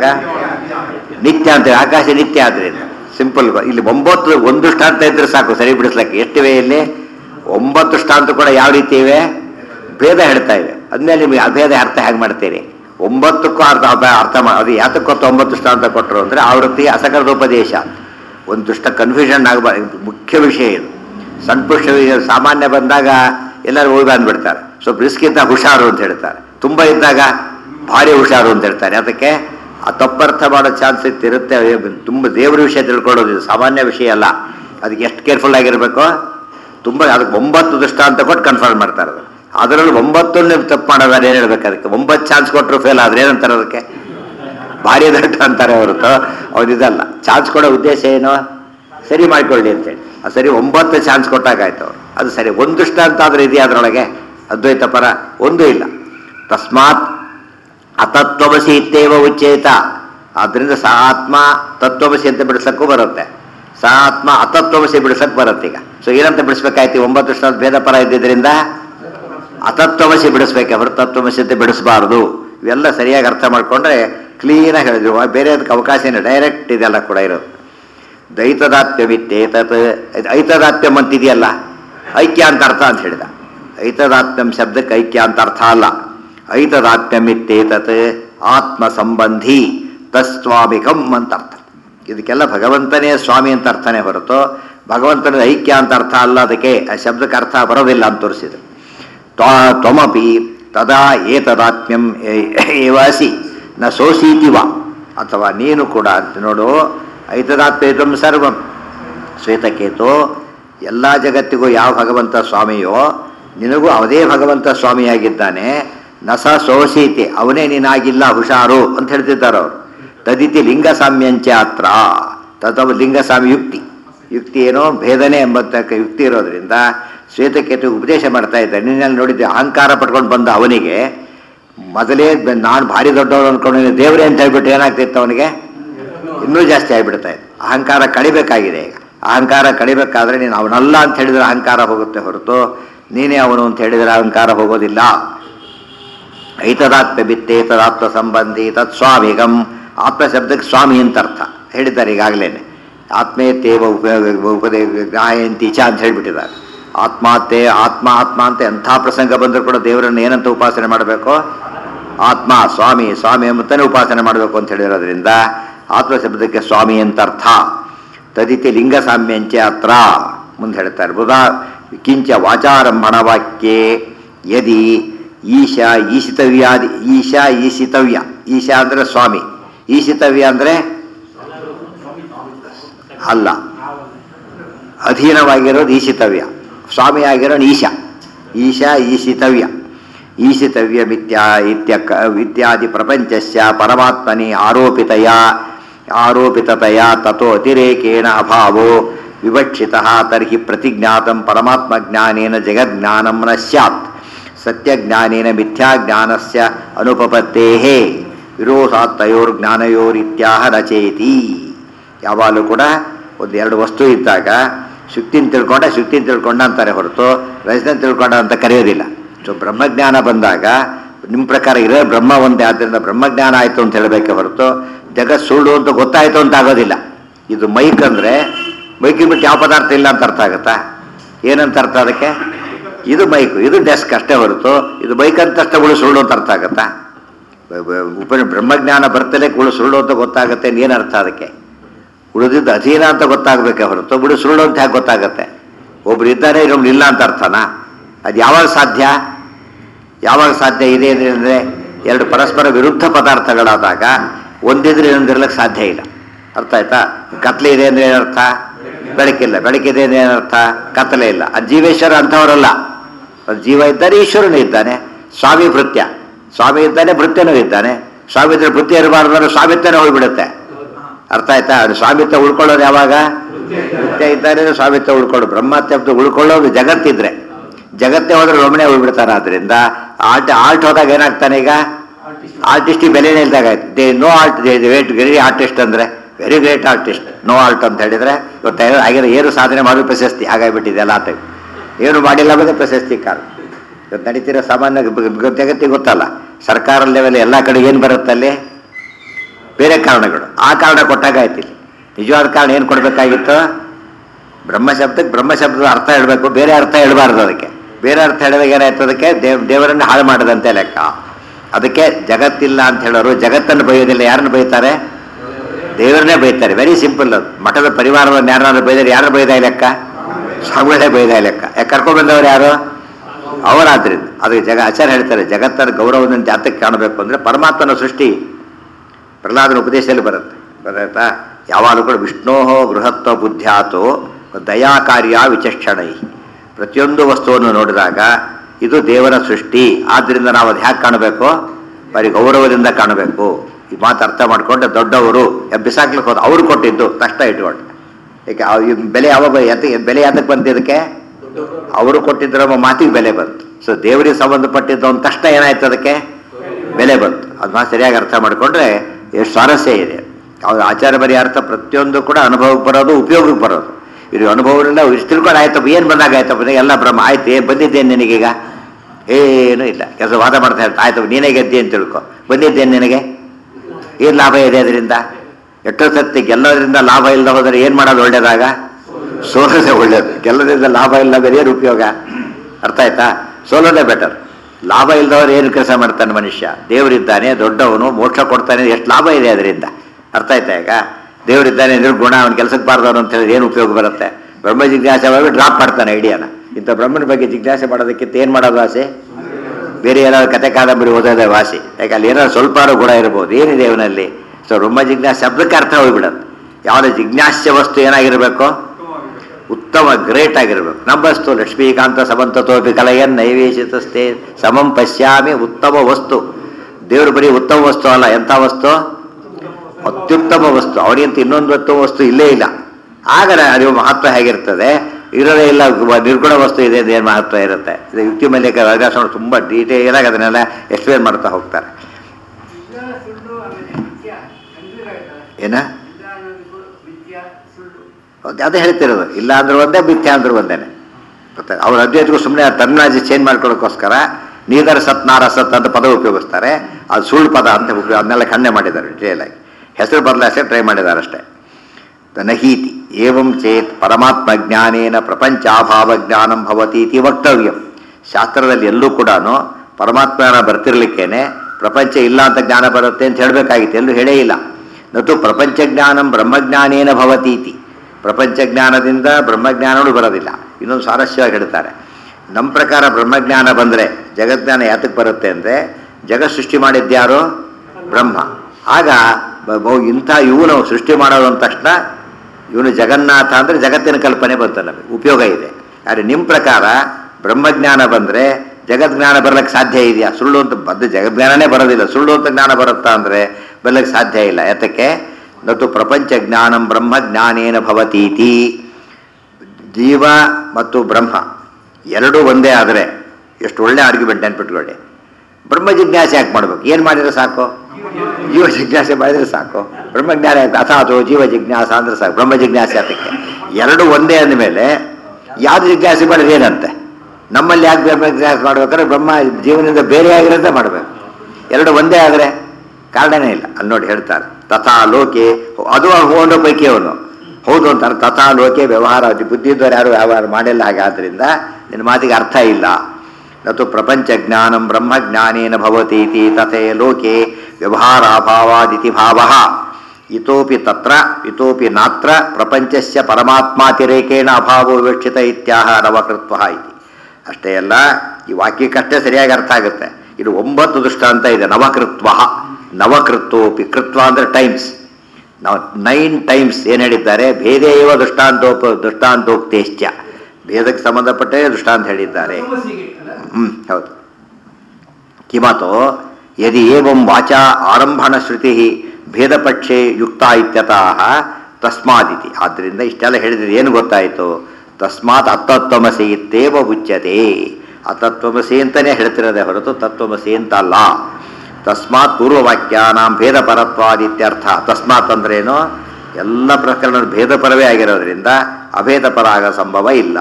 A: ನಿತ್ಯ ಅಂತ ಹೇಳಿ ಆಕಾಶ ನಿತ್ಯ ಆದ್ರಿಂದ ಸಿಂಪಲ್ ಇಲ್ಲಿ ಒಂಬತ್ತು ಒಂದು ದೃಷ್ಟಾಂತ ಇದ್ರೆ ಸಾಕು ಸರಿ ಬಿಡಿಸ್ಲಿಕ್ಕೆ ಎಷ್ಟಿವೆ ಇಲ್ಲಿ ಒಂಬತ್ತು ದೃಷ್ಟಾಂತ ಕೂಡ ಯಾವ ರೀತಿ ಇವೆ ಭೇದ ಹೇಳ್ತಾ ಇವೆ ಅಂದ್ಮೇಲೆ ನಿಮಗೆ ಅಭೇದ ಅರ್ಥ ಹೇಗೆ ಮಾಡ್ತೀರಿ ಒಂಬತ್ತಕ್ಕೂ ಅರ್ಥ ಅಭ- ಅರ್ಥ ಮಾ ಅದು ಯಾತಕ್ಕೊತ್ತು ಒಂಬತ್ತು ದೃಷ್ಟಾಂತ ಕೊಟ್ಟರು ಅಂದರೆ ಆವೃತ್ತಿ ಅಸಕೃತೋಪದೇಶ ಒಂದು ದುಷ್ಟ ಕನ್ಫ್ಯೂಷನ್ ಆಗಬಾರ್ದು ಮುಖ್ಯ ವಿಷಯ ಇದು ಸಣ್ಣ ಪುಷ್ಟ ವಿಷಯ ಸಾಮಾನ್ಯ ಬಂದಾಗ ಎಲ್ಲರೂ ಹೋಗಿ ಅಂದ್ಬಿಡ್ತಾರೆ ಸ್ವಲ್ಪ ರಿಸ್ಕ್ ಇದ್ದಾಗ ಹುಷಾರು ಅಂತ ಹೇಳ್ತಾರೆ ತುಂಬ ಇದ್ದಾಗ ಭಾರಿ ಹುಷಾರು ಅಂತ ಹೇಳ್ತಾರೆ ಅದಕ್ಕೆ ಆ ತಪ್ಪರ್ಥ ಮಾಡೋ ಚಾನ್ಸ್ ಇರುತ್ತೆ ತುಂಬ ದೇವ್ರ ವಿಷಯ ತಿಳ್ಕೊಳ್ಳೋದು ಇದು ಸಾಮಾನ್ಯ ವಿಷಯ ಅಲ್ಲ ಅದಕ್ಕೆ ಎಷ್ಟು ಕೇರ್ಫುಲ್ ಆಗಿರಬೇಕು ತುಂಬ ಅದಕ್ಕೆ ಒಂಬತ್ತು ದೃಷ್ಟಾಂತ ಕೊಟ್ಟು ಕನ್ಫರ್ಮ್ ಮಾಡ್ತಾರೆ ಅದು ಅದರಲ್ಲಿ ಒಂಬತ್ತು ನೀವು ತಪ್ಪು ಮಾಡೋದಾದ್ರೆ ಏನು ಹೇಳ್ಬೇಕು ಅದಕ್ಕೆ ಒಂಬತ್ತು ಚಾನ್ಸ್ ಕೊಟ್ಟರು ಫೇಲ್ ಆದ್ರೆ ಏನಂತಾರೆ ಅದಕ್ಕೆ ಭಾರಿ ದಟ್ಟ ಅಂತಾರೆ ಹೊರತು ಅವ್ರಿದಲ್ಲ ಚಾನ್ಸ್ ಕೊಡೋ ಉದ್ದೇಶ ಏನು ಸರಿ ಮಾಡ್ಕೊಳ್ಳಿ ಅಂತೇಳಿ ಆ ಸರಿ ಒಂಬತ್ತು ಚಾನ್ಸ್ ಕೊಟ್ಟಾಗಾಯ್ತು ಅವ್ರು ಅದು ಸರಿ ಒಂದು ದೃಷ್ಟಾಂತ ಆದ್ರೆ ಇದೆಯಾ ಅದರೊಳಗೆ ಅದ್ವೈತ ಪರ ಒಂದೂ ಇಲ್ಲ ತಸ್ಮಾತ್ ಅತತ್ವಮಸಿ ಇತ್ತೇವ ಉಚ್ಚೇತ ಆದ್ರಿಂದ ಸಾ ಆತ್ಮ ತತ್ವಮಸಿ ಅಂತ ಬಿಡಿಸಕ್ಕೂ ಬರುತ್ತೆ ಸಾ ಆತ್ಮ ಅತತ್ವಮಸಿ ಬಿಡಿಸಕ್ ಬರುತ್ತೆ ಈಗ ಸೊ ಏನಂತ ಬಿಡಿಸ್ಬೇಕಾಯ್ತು ಈ ಒಂಬತ್ತು ದೃಷ್ಟಾಂತ ಭೇದ ಪರ ಇದ್ದಿದ್ರಿಂದ ಅತತ್ವಮಸಿ ಬಿಡಿಸ್ಬೇಕೆ ಹೊರತು ತತ್ವಮಸಿ ಅಂತ ಬಿಡಿಸಬಾರ್ದು ಇವೆಲ್ಲ ಸರಿಯಾಗಿ ಅರ್ಥ ಮಾಡ್ಕೊಂಡ್ರೆ ಕ್ಲೀನಾಗಿ ಹೇಳಿದ್ರು ಬೇರೆ ಅದಕ್ಕೆ ಅವಕಾಶ ಇಲ್ಲ ಡೈರೆಕ್ಟ್ ಇದೆಲ್ಲ ಕೂಡ ಇರೋದು ದೈತದಾತ್ಮ್ಯವಿತ್ತೇತತ್ ಇದು ಐತದಾತ್ಮ್ಯಂ ಅಂತಿದೆಯಲ್ಲ ಐಕ್ಯ ಅಂತ ಅರ್ಥ ಅಂತ ಹೇಳಿದ ಐತದಾತ್ಮ್ಯಂ ಶಬ್ದಕ್ಕೆ ಐಕ್ಯ ಅಂತ ಅರ್ಥ ಅಲ್ಲ ಐತದಾತ್ಮ್ಯಮಿತ್ತೇತತ್ ಆತ್ಮ ಸಂಬಂಧಿ ತಸ್ವಾಮಿಕಂ ಅಂತ ಅರ್ಥ ಇದಕ್ಕೆಲ್ಲ ಭಗವಂತನೇ ಸ್ವಾಮಿ ಅಂತ ಅರ್ಥನೇ ಹೊರತು ಭಗವಂತನ ಐಕ್ಯ ಅಂತ ಅರ್ಥ ಅಲ್ಲ ಅದಕ್ಕೆ ಆ ಶಬ್ದಕ್ಕೆ ಅರ್ಥ ಬರೋದಿಲ್ಲ ಅಂತ ತೋರಿಸಿದ್ರು ತ್ವ ತ್ವಮಪಿ ತದಾ ಏತದಾತ್ಮ್ಯಂ ಏವಾಸಿ ನ ಸೋಸೀತಿ ವಾ ಅಥವಾ ನೀನು ಕೂಡ ಅಂತ ನೋಡು ಐತದಾತ್ಮೇತಂ ಸರ್ವಂ ಶ್ವೇತಕೇತು ಎಲ್ಲ ಜಗತ್ತಿಗೂ ಯಾವ ಭಗವಂತ ಸ್ವಾಮಿಯೋ ನಿನಗೂ ಅವದೇ ಭಗವಂತ ಸ್ವಾಮಿಯಾಗಿದ್ದಾನೆ ನಸ ಸೋಸೀತಿ ಅವನೇ ನೀನಾಗಿಲ್ಲ ಹುಷಾರು ಅಂತ ಹೇಳ್ತಿದ್ದಾರೆ ಅವರು ತದಿತಿ ಲಿಂಗ ಸಾಮ್ಯಂಚ ಅತ್ರ ತದವ ಲಿಂಗ ಸಾಮ್ಯ ಯುಕ್ತಿ ಯುಕ್ತಿ ಏನೋ ಭೇದನೆ ಎಂಬತಕ್ಕ ಯುಕ್ತಿ ಇರೋದ್ರಿಂದ ಶ್ವೇತಕೇತು ಉಪದೇಶ ಮಾಡ್ತಾ ಇದ್ದಾರೆ ನಿನ್ನಲ್ಲಿ ನೋಡಿದ್ದೆ ಅಹಂಕಾರ ಪಟ್ಕೊಂಡು ಬಂದ ಅವನಿಗೆ ಮೊದಲೇ ಬ- ನಾನು ಭಾರಿ ದೊಡ್ಡವನು ಅನ್ಕೊಂಡು ದೇವರೇ ಅಂತ ಹೇಳ್ಬಿಟ್ಟು ಏನಾಗ್ತಿತ್ತು ಅವನಿಗೆ ಇನ್ನೂ ಜಾಸ್ತಿ ಆಗಿಬಿಡ್ತಾ ಇತ್ತು ಅಹಂಕಾರ ಕಡಿಬೇಕಾಗಿದೆ ಈಗ ಅಹಂಕಾರ ಕಡಿಬೇಕಾದ್ರೆ ನೀನು ಅವನಲ್ಲ ಅಂತ ಹೇಳಿದ್ರೆ ಅಹಂಕಾರ ಹೋಗುತ್ತೆ ಹೊರತು ನೀನೇ ಅವನು ಅಂತ ಹೇಳಿದರೆ ಅಹಂಕಾರ ಹೋಗೋದಿಲ್ಲ ಐತದಾತ್ಮ ಬಿತ್ತೆ ತದಾತ್ಮ ಸಂಬಂಧಿ ತತ್ ಸ್ವಾಮಿಗಂ ಆತ್ಮ ಶಬ್ದಕ್ಕೆ ಸ್ವಾಮಿ ಅಂತ ಅರ್ಥ ಹೇಳಿದ್ದಾರೆ ಈಗಾಗಲೇ ಆತ್ಮೇತೇವ ಉಪ ಉಪದೇ ಗಾಯಂತಿ ಚ ಅಂತ ಹೇಳ್ಬಿಟ್ಟಿದ್ದಾರೆ ಆತ್ಮಾತೆ ಆತ್ಮ ಆತ್ಮ ಅಂತ ಎಂಥ ಪ್ರಸಂಗ ಬಂದರೂ ಕೂಡ ದೇವರನ್ನು ಏನಂತ ಉಪಾಸನೆ ಮಾಡಬೇಕು ಆತ್ಮ ಸ್ವಾಮಿ ಸ್ವಾಮಿ ಎಂಬಂತಾನೆ ಉಪಾಸನೆ ಮಾಡಬೇಕು ಅಂತ ಹೇಳಿರೋದ್ರಿಂದ ಆತ್ಮ ಶಬ್ದಕ್ಕೆ ಸ್ವಾಮಿ ಅಂತ ಅರ್ಥ ತದಿತಿ ಲಿಂಗ ಸಾಮ್ಯಂಚ ಅತ್ರ ಮುಂದೆ ಹೇಳ್ತಾರೆ ಬುಧಾ ಕಿಂಚ ವಾಚಾರಂಭಣ ವಾಕ್ಯೆ ಯದಿ ಈಶಾ ಈಶಿತವ್ಯಾದಿ ಈಶಾ ಈಶಿತವ್ಯ ಈಶಾ ಅಂದ್ರೆ ಸ್ವಾಮಿ ಈಶಿತವ್ಯ ಅಂದ್ರೆ ಅಲ್ಲ ಅಧೀನವಾಗಿರೋದು ಈಶಿತವ್ಯ ಸ್ವಾಮಿ ಆಗಿರೋನು ಈಶಾ ಈಶಾ ಈಶಿತವ್ಯ ಈಶಿತವ್ಯ ಮಿತ್ಯಾ ಇತ್ಯಕ ಇತ್ಯಾದಿ ಪ್ರಪಂಚಸ್ಯ ಪರಮಾತ್ಮನಿ ಆರೋಪಿತಯ ಆರೋಪಿತತೆಯ ತಥೋ ಅತಿರೇಕೇಣ ಅಭಾವೋ ವಿವಕ್ಷಿತಃ ತರ್ಹಿ ಪ್ರತಿಜ್ಞಾತಂ ಪರಮಾತ್ಮ ಜ್ಞಾನೇನ ಜಗಜ್ಞಾನಂ ನ ಸ್ಯಾತ್ ಸತ್ಯಜ್ಞಾನೇನ ಮಿಥ್ಯಾಜ್ಞಾನಸ್ಯ ಅನುಪಪತ್ತೇಃ ವಿರೋಧಾತ್ ತಯೋರ್ಜ್ಞಾನಯೋರಿತ್ಯಾಹ ರಚೇತಿ ಯಾವಾಗಲೂ ಕೂಡ ಒಂದು ಎರಡು ವಸ್ತು ಇದ್ದಾಗ ಶುಕ್ತಿನ ತಿಳ್ಕೊಂಡ ಶುಕ್ತಿನ ತಿಳ್ಕೊಂಡ ಅಂತಾರೆ ಹೊರತು ರಜನ ತಿಳ್ಕೊಂಡ ಅಂತ ಕರೆಯೋದಿಲ್ಲ ಸೊ ಬ್ರಹ್ಮಜ್ಞಾನ ಬಂದಾಗ ನಿಮ್ಮ ಪ್ರಕಾರ ಇರೋ ಬ್ರಹ್ಮ ಒಂದೇ ಆದ್ದರಿಂದ ಬ್ರಹ್ಮಜ್ಞಾನ ಆಯಿತು ಅಂತ ಹೇಳಬೇಕೆ ಹೊರತು ಜಗತ್ ಸುಳ್ಳು ಅಂತ ಗೊತ್ತಾಯಿತು ಅಂತ ಆಗೋದಿಲ್ಲ ಇದು ಮೈಕ್ ಅಂದರೆ ಮೈಕಿನ ಬಿಟ್ಟು ಯಾವ ಪದಾರ್ಥ ಇಲ್ಲ ಅಂತ ಅರ್ಥ ಆಗುತ್ತಾ ಏನಂತ ಅರ್ಥ ಅದಕ್ಕೆ ಇದು ಮೈಕು ಇದು ಡೆಸ್ಕ್ ಅಷ್ಟೇ ಹೊರತು ಇದು ಮೈಕ್ ಅಂತ ಅಷ್ಟೇ ಉಳು ಸುಳ್ಳು ಅಂತ ಅರ್ಥ ಆಗುತ್ತಾ ಬ- ಬ- ಉಪ ಬ್ರಹ್ಮಜ್ಞಾನ ಬರ್ತಲೇ ಉಳು ಸುಳ್ಳು ಅಂತ ಗೊತ್ತಾಗುತ್ತೆ ಏನು ಅರ್ಥ ಅದಕ್ಕೆ ಉಳಿದಿದ್ದು ಅಧೀನ ಅಂತ ಗೊತ್ತಾಗಬೇಕೆ ಹೊರತು ಬಿಡು ಸುಳ್ಳು ಅಂತ ಯಾಕೆ ಗೊತ್ತಾಗುತ್ತೆ ಒಬ್ರು ಇದ್ದಾರೆ ಇನ್ನೊಬ್ರು ಇಲ್ಲ ಅಂತ ಅರ್ಥನಾ ಅದು ಯಾವಾಗ ಸಾಧ್ಯ ಯಾವಾಗ ಸಾಧ್ಯ ಇದೆ ಅಂದರೆ ಎರಡು ಪರಸ್ಪರ ವಿರುದ್ಧ ಪದಾರ್ಥಗಳಾದಾಗ ಒಂದಿದ್ರೆ ಇನ್ನೊಂದಿರ್ಲಿಕ್ಕೆ ಸಾಧ್ಯ ಇಲ್ಲ ಅರ್ಥ ಆಯ್ತಾ ಕತ್ಲೆ ಇದೆ ಅಂದ್ರೆ ಏನರ್ಥ ಬೆಳಕಿಲ್ಲ ಬೆಳಕಿದೆ ಅಂದ್ರೆ ಏನರ್ಥ ಕತ್ತಲೆ ಇಲ್ಲ ಅದು ಜೀವೇಶ್ವರ ಅಂಥವರಲ್ಲ ಅದು ಜೀವ ಇದ್ದಾನೆ ಈಶ್ವರನೇ ಇದ್ದಾನೆ ಸ್ವಾಮಿ ಭೃತ್ಯ ಸ್ವಾಮಿ ಇದ್ದಾನೆ ಭೃತ್ಯನೂ ಇದ್ದಾನೆ ಸ್ವಾಮಿ ಇದ್ರೆ ಭೃತ್ಯ ಇರಬಾರ್ದು ಸ್ವಾಮಿತ್ವನೇ ಹೋಗ್ಬಿಡುತ್ತೆ ಅರ್ಥ ಆಯ್ತಾ ಅದು ಸ್ವಾಮಿತ್ವ ಉಳ್ಕೊಳ್ಳೋದು ಯಾವಾಗ ನಿತ್ಯ ಇದ್ದಾರೆ ಸ್ವಾಮಿತ್ವ ಉಳ್ಕೊಳ್ಳೋದು ಬ್ರಹ್ಮತ್ವ ಉಳ್ಕೊಳ್ಳೋದು ಜಗತ್ತಿದ್ರೆ ಜಗತ್ತೇ ಹೋದ್ರೆ ರಮಣೆ ಹೋಗ್ಬಿಡ್ತಾನೆ ಆದ್ರಿಂದ ಆರ್ಟ್ ಆರ್ಟ್ ಹೋದಾಗ ಏನಾಗ್ತಾನೆ ಈಗ ಆರ್ಟಿಸ್ಟಿಗೆ ಬೆಲೆನೇ ಇಲ್ದಾಗ ಆಯ್ತು they know art wait very artist ಅಂದ್ರೆ very great artist no art ಅಂತ ಹೇಳಿದ್ರೆ ಇವತ್ತು ಆಗಿರೋ ಏನು ಸಾಧನೆ ಮಾಡೋದು ಪ್ರಶಸ್ತಿ ಹಾಗಾಗ್ಬಿಟ್ಟಿದೆ ಎಲ್ಲ ಟೈಮ್ ಏನು ಮಾಡಿಲ್ಲ ಬಂದ್ರೆ ಪ್ರಶಸ್ತಿ ಕಾರಣ ಇವತ್ತು ನಡೀತಿರೋ ಸಾಮಾನ್ಯ ಬ- ಬ- ಜಗತ್ತಿಗೆ ಗೊತ್ತಲ್ಲ ಸರ್ಕಾರ ಲೆವೆಲ್ ಎಲ್ಲ ಕಡೆ ಏನು ಬರುತ್ತೆ ಅಲ್ಲಿ ಬೇರೆ ಕಾರಣಗಳು ಆ ಕಾರಣ ಕೊಟ್ಟಾಗ ಆಯ್ತು ಇಲ್ಲಿ ನಿಜವಾದ ಕಾರಣ ಏನು ಕೊಡಬೇಕಾಗಿತ್ತು ಬ್ರಹ್ಮ ಶಬ್ದಕ್ಕೆ ಬ್ರಹ್ಮ ಶಬ್ದದ ಅರ್ಥ ಹೇಳಬೇಕು ಬೇರೆ ಅರ್ಥ ಹೇಳಬಾರ್ದು ಅದಕ್ಕೆ ಬೇರೆ ಅರ್ಥ ಹೇಳಿದಾಗ ಏನಾಯ್ತು ಅದಕ್ಕೆ ದೇವ್ ದೇವರನ್ನು ಹಾಳು ಮಾಡದಂತೆ ಲೆಕ್ಕ ಅದಕ್ಕೆ ಜಗತ್ತಿಲ್ಲ ಅಂತ ಹೇಳೋರು ಜಗತ್ತನ್ನು ಬೈಯೋದಿಲ್ಲ ಯಾರನ್ನು ಬೈತಾರೆ ದೇವರನ್ನೇ ಬೈತಾರೆ ವೆರಿ ಸಿಂಪಲ್ ಅದು ಮಠದ ಪರಿವಾರವನ್ನು ಯಾರನ್ನಾದ್ರು ಬೈದರೆ ಯಾರು ಬೈದ ಲೆಕ್ಕ ಸ್ವಾಮಿಗಳೇ ಬೈದ ಲೆಕ್ಕ ಯಾಕೆ ಕರ್ಕೊಂಡು ಬಂದವರು ಯಾರು ಅವರಾದ್ರಿಂದ ಅದಕ್ಕೆ ಜಗ ಆಚಾರ್ಯ ಹೇಳ್ತಾರೆ ಜಗತ್ತನ್ನು ಗೌರವದಿಂದ ಜಾತಕ್ಕೆ ಕಾಣಬೇಕು ಅಂದರೆ ಪರಮಾತ್ಮನ ಸೃಷ್ಟಿ ಪ್ರಹ್ಲಾದನ ಉಪದೇಶದಲ್ಲಿ ಬರುತ್ತೆ ಗೊತ್ತಾಯ್ತಾ ಯಾವಾಗಲೂ ಕೂಡ ವಿಷ್ಣೋ ಬೃಹತ್ವ ಬುದ್ಧ್ಯಾತು ದಯಾ ಕಾರ್ಯ ವಿಚಕ್ಷಣೈ ಪ್ರತಿಯೊಂದು ವಸ್ತುವನ್ನು ನೋಡಿದಾಗ ಇದು ದೇವರ ಸೃಷ್ಟಿ ಆದ್ದರಿಂದ ನಾವು ಅದು ಹ್ಯಾಕೆ ಕಾಣಬೇಕು ಬರೀ ಗೌರವದಿಂದ ಕಾಣಬೇಕು ಈ ಮಾತು ಅರ್ಥ ಮಾಡಿಕೊಂಡ್ರೆ ದೊಡ್ಡವರು ಬಿಸಾಕ್ಲಿಕ್ಕೆ ಹೋದ ಅವ್ರು ಕೊಟ್ಟಿದ್ದು ಕಷ್ಟ ಇಟ್ಕೊಂಡು ಏಕೆ ಆ ಈ ಬೆಲೆ ಯಾವಾಗ ಎತ್ತ ಬೆಲೆ ಯಾತಕ್ಕೆ ಬಂತು ಇದಕ್ಕೆ ಅವರು ಕೊಟ್ಟಿದ್ದರ ಮಾತಿಗೆ ಬೆಲೆ ಬಂತು ಸೊ ದೇವರಿಗೆ ಸಂಬಂಧಪಟ್ಟಿದ್ದ ಒಂದು ಕಷ್ಟ ಏನಾಯ್ತು ಅದಕ್ಕೆ ಬೆಲೆ ಬಂತು ಅದನ್ನ ಸರಿಯಾಗಿ ಅರ್ಥ ಮಾಡಿಕೊಂಡ್ರೆ ಎಷ್ಟು ಸ್ವಾರಸ್ಯ ಇದೆ ಅವ್ರ ಆಚಾರ ಬರೀ ಅರ್ಥ ಪ್ರತಿಯೊಂದು ಕೂಡ ಅನುಭವಕ್ಕೆ ಬರೋದು ಉಪಯೋಗಕ್ಕೆ ಬರೋದು ಇದು ಅನುಭವದಿಂದ ಇಷ್ಟು ತಿಳ್ಕೊಂಡು ಆಯ್ತಪ್ಪ ಏನು ಬಂದಾಗ ಆಯ್ತಪ್ಪ ಎಲ್ಲ ಬ್ರಹ್ಮ ಆಯ್ತು ಏನು ಬಂದಿದ್ದೇನೆ ನಿನಗೀಗ ಏನೂ ಇಲ್ಲ ಕೆಲಸ ವಾದ ಮಾಡ್ತಾ ಇರ್ತಾ ಆಯ್ತಪ್ಪ ನೀನೇ ಗೆದ್ದಿ ಅಂತ ತಿಳ್ಕೊ ಬಂದಿದ್ದೇನೆ ನಿನಗೆ ಏನು ಲಾಭ ಇದೆ ಅದರಿಂದ ಎಷ್ಟೋ ಸತ್ತಿ ಗೆಲ್ಲೋದ್ರಿಂದ ಲಾಭ ಇಲ್ಲದ ಹೋದರೆ ಏನು ಮಾಡೋದು ಒಳ್ಳೇದಾಗ ಸೋಲೋದೇ ಒಳ್ಳೇದು ಗೆಲ್ಲೋದ್ರಿಂದ ಲಾಭ ಇಲ್ಲ ಬೇರೆ ಏನು ಉಪಯೋಗ ಅರ್ಥ ಆಯ್ತಾ ಸೋಲೋದೇ ಬೆಟರ್ ಲಾಭ ಇಲ್ಲದವ್ರು ಏನು ಕೆಲಸ ಮಾಡ್ತಾನೆ ಮನುಷ್ಯ ದೇವರಿದ್ದಾನೆ ದೊಡ್ಡವನು ಮೋಕ್ಷ ಕೊಡ್ತಾನೆ ಎಷ್ಟು ಲಾಭ ಇದೆ ಅದರಿಂದ ಅರ್ಥ ಆಯ್ತಾ ಈಗ ದೇವರಿದ್ದಾನೆ ನಿರ್ಗುಣ ಅವನ ಕೆಲಸಕ್ಕೆ ಬಾರ್ದವನು ಅಂತ ಹೇಳಿದ್ರೆ ಏನು ಉಪಯೋಗ ಬರುತ್ತೆ ಬ್ರಹ್ಮ ಜಿಜ್ಞಾಸೆ ಮಾಡಿ ಡ್ರಾಪ್ ಮಾಡ್ತಾನೆ ಐಡಿಯಾನ ಇಂಥ ಬ್ರಹ್ಮನ ಬಗ್ಗೆ ಜಿಜ್ಞಾಸೆ ಮಾಡೋದಕ್ಕಿಂತ ಏನು ಮಾಡೋದು ಆಸೆ ಬೇರೆ ಏನಾದ್ರು ಕತೆ ಕಾದಂಬರಿ ಓದೋದೇ ವಾಸಿ ಯಾಕೆ ಅಲ್ಲಿ ಏನಾದ್ರು ಸ್ವಲ್ಪ ಗುಣ ಇರ್ಬೋದು ಏನಿದೆ ಇವನಲ್ಲಿ ಸೊ ಬ್ರಹ್ಮ ಜಿಜ್ಞಾಸ ಶಬ್ದಕ್ಕೆ ಅರ್ಥ ಹೋಗ್ಬಿಡೋದು ಯಾವುದೇ ಜಿಜ್ಞಾಸ್ಯ ವಸ್ತು ಏನಾಗಿರಬೇಕು ಉತ್ತಮ ಗ್ರೇಟ್ ಆಗಿರಬೇಕು ನಮ್ಮಸ್ತು ಲಕ್ಷ್ಮೀಕಾಂತ ಸಮಂತತೋಪಿ ಕಲಯನ್ ನೈವೇಶಿತಸ್ತೆ ಸಮಂ ಪಶ್ಯಾಮಿ ಉತ್ತಮ ವಸ್ತು ದೇವರು ಬರೀ ಉತ್ತಮ ವಸ್ತು ಅಲ್ಲ ಎಂಥ ವಸ್ತು ಅತ್ಯುತ್ತಮ ವಸ್ತು ಅವನಿಗಿಂತ ಇನ್ನೊಂದು ಉತ್ತಮ ವಸ್ತು ಇಲ್ಲೇ ಇಲ್ಲ ಆಗ ಅರಿವು ಮಹತ್ವ ಹೇಗಿರ್ತದೆ ಇರೋದೇ ಇಲ್ಲ ವ- ನಿರ್ಗುಣ ವಸ್ತು ಇದೆ ಅಂತ ಏನು ಮಹತ್ವ ಇರುತ್ತೆ ಇದು ಯುಕ್ತಿ ಮಲ್ಯಕ ರವಿದಾಸನವರು ತುಂಬ ಡೀಟೇಲ್ ಆಗಿ ಅದನ್ನೆಲ್ಲ ಎಕ್ಸ್ಪ್ಲೇನ್ ಮಾಡ್ತಾ ಹೋಗ್ತಾರೆ
B: ವಿಜ್ಞಾನ ಸುಳ್ಳು ಆಮೇಲೆ ಮಿಥ್ಯ ಕನ್ಫ್ಯೂಸ್ ಆಯ್ತಲ್ಲ
A: ಏನ
B: ವಿಜ್ಞಾನ ಅನ್ನೋದು ಮಿಥ್ಯ ಸುಳ್ಳು
A: ಹೌದು, ಅದೇ ಹೇಳ್ತಿರೋದು ಇಲ್ಲ ಅಂದ್ರೆ ಒಂದೇ ಮಿಥ್ಯ ಅಂದ್ರೆ ಒಂದೇನೆ ಗೊತ್ತಾ ಅವ್ರ ಅದ್ವೈತರು ಸುಮ್ಮನೆ ಟರ್ಮಿನಾಲಜಿ ಚೇಂಜ್ ಮಾಡ್ಕೊಳ್ಳೋಕ್ಕೋಸ್ಕರ ನೀದರ ಸತ್ ನಾರ ಸತ್ ಅಂತ ಪದ ಉಪಯೋಗಿಸ್ತಾರೆ ಅದು ಸುಳ್ಳು ಪದ ಅಂತ ಉಪಯೋಗ ಅದನ್ನೆಲ್ಲ ಖಂಡನೆ ಮಾಡಿದ್ದಾರೆ ಡಿಟೇಲ್ ಆಗಿ ಹೆಸರು ಬದಲಾಯಿಸಿ ಟ್ರೈ ಮಾಡಿದ್ದಾರೆ ಅಷ್ಟೇ ನಹೀತಿ ಏವಂ ಚೇತ್ ಪರಮಾತ್ಮ ಜ್ಞಾನೇನ ಪ್ರಪಂಚಾಭಾವ ಜ್ಞಾನಂ ಭವತಿ ಇತಿ ವಕ್ತವ್ಯಂ ಶಾಸ್ತ್ರದಲ್ಲಿ ಎಲ್ಲೂ ಕೂಡ ಪರಮಾತ್ಮನ ಬರ್ತಿರ್ಲಿಕ್ಕೇನೆ ಪ್ರಪಂಚ ಇಲ್ಲ ಅಂತ ಜ್ಞಾನ ಬರುತ್ತೆ ಅಂತ ಹೇಳಬೇಕಾಗಿತ್ತು ಎಲ್ಲೂ ಹೇಳೇ ಇಲ್ಲ ನತು ಪ್ರಪಂಚ ಜ್ಞಾನಂ ಬ್ರಹ್ಮಜ್ಞಾನೇನ ಭವತಿ ಇತಿ ಪ್ರಪಂಚ ಜ್ಞಾನದಿಂದ ಬ್ರಹ್ಮಜ್ಞಾನಗಳು ಬರೋದಿಲ್ಲ ಇನ್ನೊಂದು ಸ್ವಾರಸ್ಯವಾಗಿ ಹೇಳ್ತಾರೆ ನಮ್ಮ ಪ್ರಕಾರ ಬ್ರಹ್ಮಜ್ಞಾನ ಬಂದರೆ ಜಗಜ್ಞಾನ ಯಾತಕ್ಕೆ ಬರುತ್ತೆ ಅಂದರೆ ಜಗತ್ ಸೃಷ್ಟಿ ಮಾಡಿದ್ಯಾರು ಬ್ರಹ್ಮ ಆಗ ಬ- ಬ- ಇಂಥ ಇವನು ಸೃಷ್ಟಿ ಮಾಡೋದು ಅಂದ ತಕ್ಷಣ ಇವನು ಜಗನ್ನಾಥ ಅಂದರೆ ಜಗತ್ತಿನ ಕಲ್ಪನೆ ಬಂತು ನಮಗೆ ಉಪಯೋಗ ಇದೆ ಆದರೆ ನಿಮ್ಮ ಪ್ರಕಾರ ಬ್ರಹ್ಮಜ್ಞಾನ ಬಂದರೆ ಜಗಜ್ಞಾನ ಬರಲಿಕ್ಕೆ ಸಾಧ್ಯ ಇದೆಯಾ ಸುಳ್ಳು ಅಂತ ಬದ್ದು ಜಗಜ್ಞಾನನೇ ಬರೋದಿಲ್ಲ ಸುಳ್ಳು ಅಂತ ಜ್ಞಾನ ಬರುತ್ತಾ ಅಂದರೆ ಬರ್ಲಿಕ್ಕೆ ಸಾಧ್ಯ ಇಲ್ಲ ಯಾತಕ್ಕೆ ನತು ಪ್ರಪಂಚ ಜ್ಞಾನಂ ಬ್ರಹ್ಮಜ್ಞಾನೇನ ಭವತೀತಿ ಜೀವ ಮತ್ತು ಬ್ರಹ್ಮ ಎರಡೂ ಒಂದೇ ಆದರೆ ಎಷ್ಟು ಒಳ್ಳೆ ಆರ್ಗ್ಯುಮೆಂಟ್ ನೆನ್ಪಿಟ್ಕೊಳ್ಳಿ ಬ್ರಹ್ಮ ಜಿಜ್ಞಾಸೆ ಯಾಕೆ ಮಾಡ್ಬೇಕು ಏನು ಮಾಡಿದ್ರೆ ಸಾಕು ಜೀವ ಜಿಜ್ಞಾಸೆ ಮಾಡಿದ್ರೆ ಸಾಕು ಬ್ರಹ್ಮಜ್ಞಾನ ಯಾಕೆ ಅಥಾತೋ ಜೀವ ಜಿಜ್ಞಾಸ ಅಂದ್ರೆ ಸಾಕು ಬ್ರಹ್ಮ ಜಿಜ್ಞಾಸೆ ಅದಕ್ಕೆ ಎರಡು ಒಂದೇ ಅಂದಮೇಲೆ ಯಾವ್ದು ಜಿಜ್ಞಾಸೆ ಮಾಡಿದ್ರೆ ಏನಂತೆ ನಮ್ಮಲ್ಲಿ ಯಾಕೆ ಬ್ರಹ್ಮ ಜಿಜ್ಞಾಸೆ ಮಾಡ್ಬೇಕಾದ್ರೆ ಬ್ರಹ್ಮ ಜೀವನದಿಂದ ಬೇರೆ ಆಗಿರೋದೇ ಮಾಡಬೇಕು ಎರಡು ಒಂದೇ ಆದರೆ ಕಾರಣನೇ ಇಲ್ಲ ಅಲ್ಲಿ ನೋಡಿ ಹೇಳ್ತಾರೆ ತಥಾ ಲೋಕೆ ಅದು ಹೋಗೋ ಪೈಕಿ ಅವನು ಹೌದು ಅಂತಾರೆ ತಥಾ ಲೋಕೆ ವ್ಯವಹಾರ ಅದು ಬುದ್ಧಿ ಇದ್ದವ್ರು ಯಾರು ವ್ಯವಹಾರ ಮಾಡಿಲ್ಲ ಹಾಗೆ ಆದ್ದರಿಂದ ನಿನ್ನ ಮಾತಿಗೆ ಅರ್ಥ ಇಲ್ಲ ನತು ಪ್ರಪಂಚ ಜ್ಞಾನಂ ಬ್ರಹ್ಮಜ್ಞಾನೇನ ಭವತಿ ಇತಿ ತಥೇ ಲೋಕೆ ವ್ಯವಹಾರಾಭಾವಾದಿತಿ ಭಾವ ಇತೋಪಿ ತತ್ರ ಇತೋಪಿ ನಾತ್ರ ಪ್ರಪಂಚಸ್ಯ ಪರಮಾತ್ಮಾತಿರೇಕೇಣ ಅಭಾವೋ ವಿವಕ್ಷಿತ ಇತ್ಯಾಹ ನವಕೃತ್ವ ಇತಿ ಅಷ್ಟೇ ಅಲ್ಲ ಈ ವಾಕ್ಯಕ್ಕಷ್ಟೇ ಸರಿಯಾಗಿ ಅರ್ಥ ಆಗುತ್ತೆ ಇದು ಒಂಬತ್ತು ದೃಷ್ಟಾಂತ ಇದೆ ನವಕೃತ್ವ ನವಕೃತ್ವೋಪಿ ಕೃತ್ವ ಅಂದರೆ ಟೈಮ್ಸ್ ನಾವು ನೈನ್ ಟೈಮ್ಸ್ ಏನು ಹೇಳಿದ್ದಾರೆ ಭೇದೇವ ದೃಷ್ಟಾಂತೋಪ ದೃಷ್ಟಾಂತೋಕ್ತೇಶ್ಚ ಭೇದಕ್ಕೆ ಸಂಬಂಧಪಟ್ಟೇ ದೃಷ್ಟಾಂತ ಹೇಳಿದ್ದಾರೆ ಹ್ಮ್ ಹೌದು ಕಿಮತೋ ಯದಿ ಏವಂ ವಾಚಾ ಆರಂಭಣ ಶ್ರುತಿ ಭೇದಪಕ್ಷೆ ಯುಕ್ತ ಇತ್ಯತಃ ತಸ್ಮಾದಿತಿ ಆದ್ದರಿಂದ ಇಷ್ಟೆಲ್ಲ ಹೇಳಿದ್ರೆ ಏನು ಗೊತ್ತಾಯಿತು ತಸ್ಮಾತ್ ಅತತ್ವಮಸಿ ಇತ್ತೇವ ಉಚ್ಯತೆ ಅತತ್ವಮಸಿ ಅಂತಲೇ ಹೇಳ್ತಿರೋದೇ ಹೊರತು ತತ್ವಮಸಿ ಅಂತಲ್ಲ ತಸ್ಮಾತ್ ಪೂರ್ವವಾಕ್ಯಾನಾಂ ಭೇದ ಪರತ್ವಾದಿತ್ಯರ್ಥ ತಸ್ಮಾತ್ ಅಂದ್ರೇನು ಎಲ್ಲ ಪ್ರಕರಣ ಭೇದಪರವೇ ಆಗಿರೋದ್ರಿಂದ ಅಭೇದ ಪರ ಆಗ ಸಂಭವ ಇಲ್ಲ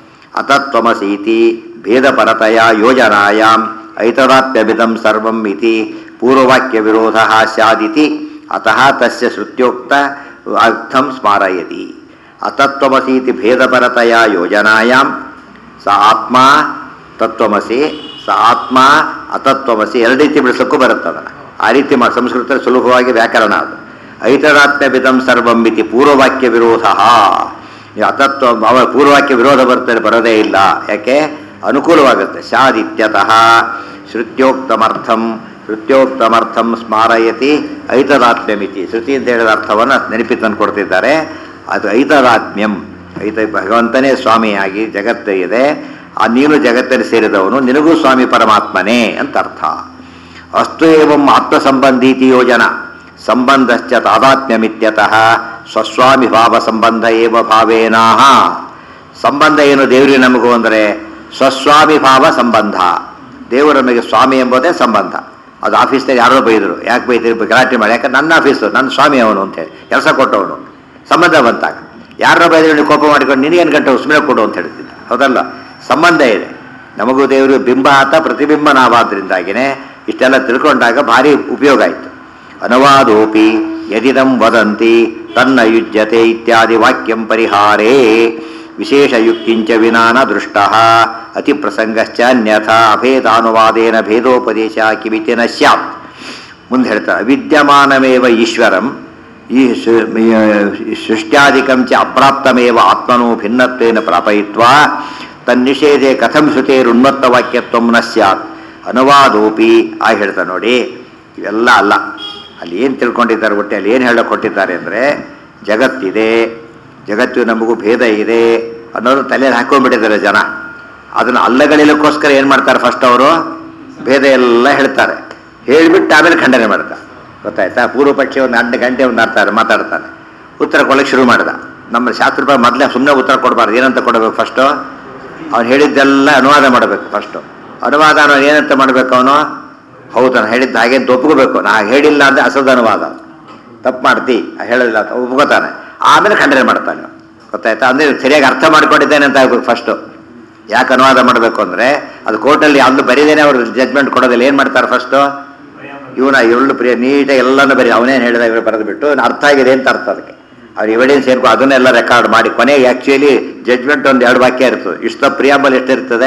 A: ಅತತ್ವಮಸೀತಿ ಭೇದಪರತೆಯ ಯೋಜನಾಯಾಂ ಐತದಾತ್ಮ್ಯಭಿದಂ ಸರ್ವಂ ಇತಿ ಪೂರ್ವವಾಕ್ಯ ವಿರೋಧ ಸ್ಯಾದಿತಿ ಅತಃ ತಸ್ಯ ಶ್ರುತ್ಯೋಕ್ತ ಅರ್ಥಂ ಸ್ಮಾರಯತಿ ಅತತ್ವಮಸೀತಿ ಭೇದಪರತೆಯ ಯೋಜನಾಯಾಂ ಸ ಆತ್ಮ ತತ್ವಮಸಿ ಸ ಆತ್ಮ ಅತತ್ವಮಸಿ ಎರಡು ರೀತಿ ಬಿಡಿಸೋಕ್ಕೂ ಬರುತ್ತದ ಆ ರೀತಿ ಮಾಡಿ ಸಂಸ್ಕೃತ ಸುಲಭವಾಗಿ ವ್ಯಾಕರಣ ಅದು ಐತದಾತ್ಮ್ಯವಿದಂ ಸರ್ವಂ ಇತಿ ಪೂರ್ವವಾಕ್ಯ ವಿರೋಧ ಈ ಅತತ್ವ ಅವ ಪೂರ್ವವಾಕ್ಯ ವಿರೋಧ ಬರ್ತದೆ ಬರೋದೇ ಇಲ್ಲ ಯಾಕೆ ಅನುಕೂಲವಾಗುತ್ತೆ ಶಾದಿತ್ಯತಃ ಶ್ರುತ್ಯೋಕ್ತಮರ್ಥಂ ಶ್ರುತ್ಯೋಕ್ತಮರ್ಥಂ ಸ್ಮಾರಯತಿ ಐತದಾತ್ಮ್ಯಮಿತಿ ಶ್ರುತಿ ಅಂತ ಹೇಳಿದ ಅರ್ಥವನ್ನು ನೆನಪಿ ತಂದು ಕೊಡ್ತಿದ್ದಾರೆ ಅದು ಐತದಾತ್ಮ್ಯಂ ಐತ ಭಗವಂತನೇ ಸ್ವಾಮಿಯಾಗಿ ಜಗತ್ತು ಇದೆ ಆ ನೀನು ಜಗತ್ತಲ್ಲಿ ಸೇರಿದವನು ನಿನಗೂ ಸ್ವಾಮಿ ಪರಮಾತ್ಮನೇ ಅಂತ ಅರ್ಥ ಅಸ್ತು ಏವಂ ಆತ್ಮಸಂಬಂಧೀತಿ ಯೋಜನಾ ಸಂಬಂಧಶ್ಚ ತಾದಾತ್ಮ್ಯಮಿತ್ಯತಃ ಸ್ವಸ್ವಾಮಿ ಭಾವ ಸಂಬಂಧ ಏವ ಭಾವೇನಾಹ ಸಂಬಂಧ ಏನು ದೇವರಿಗೆ ನಮಗೂ ಅಂದರೆ ಸ್ವಸ್ವಾಮಿ ಭಾವ ಸಂಬಂಧ ದೇವರು ನಮಗೆ ಸ್ವಾಮಿ ಎಂಬುದೇ ಸಂಬಂಧ ಅದು ಆಫೀಸ್ನಲ್ಲಿ ಯಾರೋ ಬೈದರು ಯಾಕೆ ಬೈತೀರಿ ಗಲಾಟೆ ಮಾಡಿ ಯಾಕೆ ನನ್ನ ಆಫೀಸು ನನ್ನ ಸ್ವಾಮಿ ಅವನು ಅಂತೇಳಿ ಕೆಲಸ ಕೊಟ್ಟವನು ಸಂಬಂಧ ಬಂತಾಗ ಯಾರೋ ಬೈದ್ರು ನೀವು ಕೋಪ ಮಾಡಿಕೊಂಡು ನಿನಗೇನು ಗಂಟೆ ಸುಮ್ಮನೆ ಕೊಡು ಅಂತ ಹೇಳ್ತಿದ್ದ ಹೌದಲ್ಲ ಸಂಬಂಧ ಇದೆ ನಮಗೂ ದೇವರು ಬಿಂಬ ಆತ ಪ್ರತಿಬಿಂಬ ನಾವಾದ್ರಿಂದಾಗಿನೇ ಇಷ್ಟೆಲ್ಲ ತಿಳ್ಕೊಂಡಾಗ ಭಾರಿ ಉಪಯೋಗ ಆಯಿತು ಅನುವಾದೋಪಿ ಯದಿದಂ ವದಂತಿ ತನ್ನ ಯುಜ್ಯತೆ ಇತ್ಯಾದಿ ವಾಕ್ಯಂ ಪರಿಹಾರೇ ವಿಶೇಷ ಯುಕ್ತಿಂಚ ವಿನಾನ ದೃಷ್ಟ ಅತಿ ಪ್ರಸಂಗಶ್ಚ ಅನ್ಯಥ ಅಭೇದಾನುವಾದೇನ ಭೇದೋಪದೇಶ ಕಿಮಿತಿ ನ ಸ್ಯಾತ್ ಮುಂದೆ ಹೇಳ್ತಾರೆ ಅವಿದ್ಯಮಾನಮೇವ ಈಶ್ವರಂ ಈ ಸೃ- ಈ ಸೃಷ್ಟ್ಯಾದಿಕಂ ಚ ಅಪ್ರಾಪ್ತಮೇವ ಆತ್ಮನೋ ಭಿನ್ನತ್ವೇನ ಪ್ರಾಪಯಿತ್ವಾ ತನ್ನಿಷೇಧೆ ಕಥಂ ಶ್ರುತೇರುನ್ಮತ್ತವಾಕ್ಯತ್ವಂ ನ ಸ್ಯಾತ್ ಅನುವಾದೋಪಿ ಆ ಹೇಳ್ತಾರೆ ನೋಡಿ ಇವೆಲ್ಲ ಅಲ್ಲ ಅಲ್ಲಿ ಏನು ತಿಳ್ಕೊಂಡಿದ್ದಾರೆ ಒಟ್ಟೆ ಅಲ್ಲಿ ಏನು ಹೇಳಕ್ ಕೊಟ್ಟಿದ್ದಾರೆ ಅಂದರೆ ಜಗತ್ತಿದೆ ಜಗತ್ತು ನಮಗೂ ಭೇದ ಇದೆ ಅನ್ನೋದು ತಲೆಯಲ್ಲಿ ಹಾಕೊಂಡ್ಬಿಟ್ಟಿದ್ದಾರೆ ಜನ ಅದನ್ನು ಅಲ್ಲಗಳಿಲಕ್ಕೋಸ್ಕರ ಏನು ಮಾಡ್ತಾರೆ ಫಸ್ಟ್ ಅವರು ಭೇದ ಎಲ್ಲ ಹೇಳ್ತಾರೆ ಹೇಳಿಬಿಟ್ಟು ಆಮೇಲೆ ಖಂಡನೆ ಮಾಡ್ತಾರೆ ಗೊತ್ತಾಯ್ತಾ ಪೂರ್ವ ಪಕ್ಷಿ ಒಂದು ಎಂಟು ಗಂಟೆ ಒಂದು ಆಡ್ತಾರೆ ಮಾತಾಡ್ತಾನೆ ಉತ್ತರ ಕೊಡಕ್ಕೆ ಶುರು ಮಾಡ್ದ ನಮ್ಮ ಶಾಸ್ತ್ರ ಮೊದಲೇ ಸುಮ್ಮನೆ ಉತ್ತರ ಕೊಡಬಾರ್ದು ಏನಂತ ಕೊಡಬೇಕು ಫಸ್ಟು ಅವ್ನು ಹೇಳಿದ್ದೆಲ್ಲ ಅನುವಾದ ಮಾಡಬೇಕು ಫಸ್ಟು ಅನುವಾದ ಅನ್ನೋ ಏನಂತ ಮಾಡಬೇಕು ಅವನು ಹೌದು ನಾನು ಹೇಳಿದ್ದು ಹಾಗೆ ಅಂತ ಒಪ್ಕೋಬೇಕು ನಾ ಹೇಳಿಲ್ಲ ಅಂದರೆ ಅಸದ ಅನುವಾದ ತಪ್ಪು ಮಾಡ್ತಿ ಆ ಹೇಳೋದಿಲ್ಲ ಅಂತ ಒಪ್ಕೋತಾನೆ ಆಮೇಲೆ ಖಂಡನೆ ಮಾಡ್ತಾನೆ ಗೊತ್ತಾಯ್ತಾ ಅಂದರೆ ಸರಿಯಾಗಿ ಅರ್ಥ ಮಾಡ್ಕೊಂಡಿದ್ದೇನೆ ಅಂತ ಆಗ್ಬೇಕು ಫಸ್ಟು ಯಾಕೆ ಅನುವಾದ ಮಾಡಬೇಕು ಅಂದರೆ ಅದು ಕೋರ್ಟಲ್ಲಿ ಅಲ್ಲಿ ಬರೀದೇನೆ ಅವರು ಜಜ್ಮೆಂಟ್ ಕೊಡೋದಿಲ್ಲ ಏನು ಮಾಡ್ತಾರೆ ಫಸ್ಟು ಇವನ ಇವಳು ಪ್ರಿಯ ನೀಟಾಗಿ ಎಲ್ಲನೂ ಬರೀ ಅವನೇನು ಹೇಳಿದ ಇವರು ಬರೆದು ಬಿಟ್ಟು ಅರ್ಥ ಆಗಿದೆ ಅಂತ ಅರ್ಥ ಅದಕ್ಕೆ ಅವ್ರು ಎವಿಡೆನ್ಸ್ ಏನ್ಕೋ ಅದನ್ನೆಲ್ಲ ರೆಕಾರ್ಡ್ ಮಾಡಿ ಕೊನೆಗೆ ಆ್ಯಕ್ಚುಲಿ ಜಜ್ಮೆಂಟ್ ಒಂದು ಎರಡು ವಾಕ್ಯ ಇರ್ತದೆ ಇಷ್ಟು ಪ್ರಿಯಾಂಬಲ್ ಎಷ್ಟಿರ್ತದೆ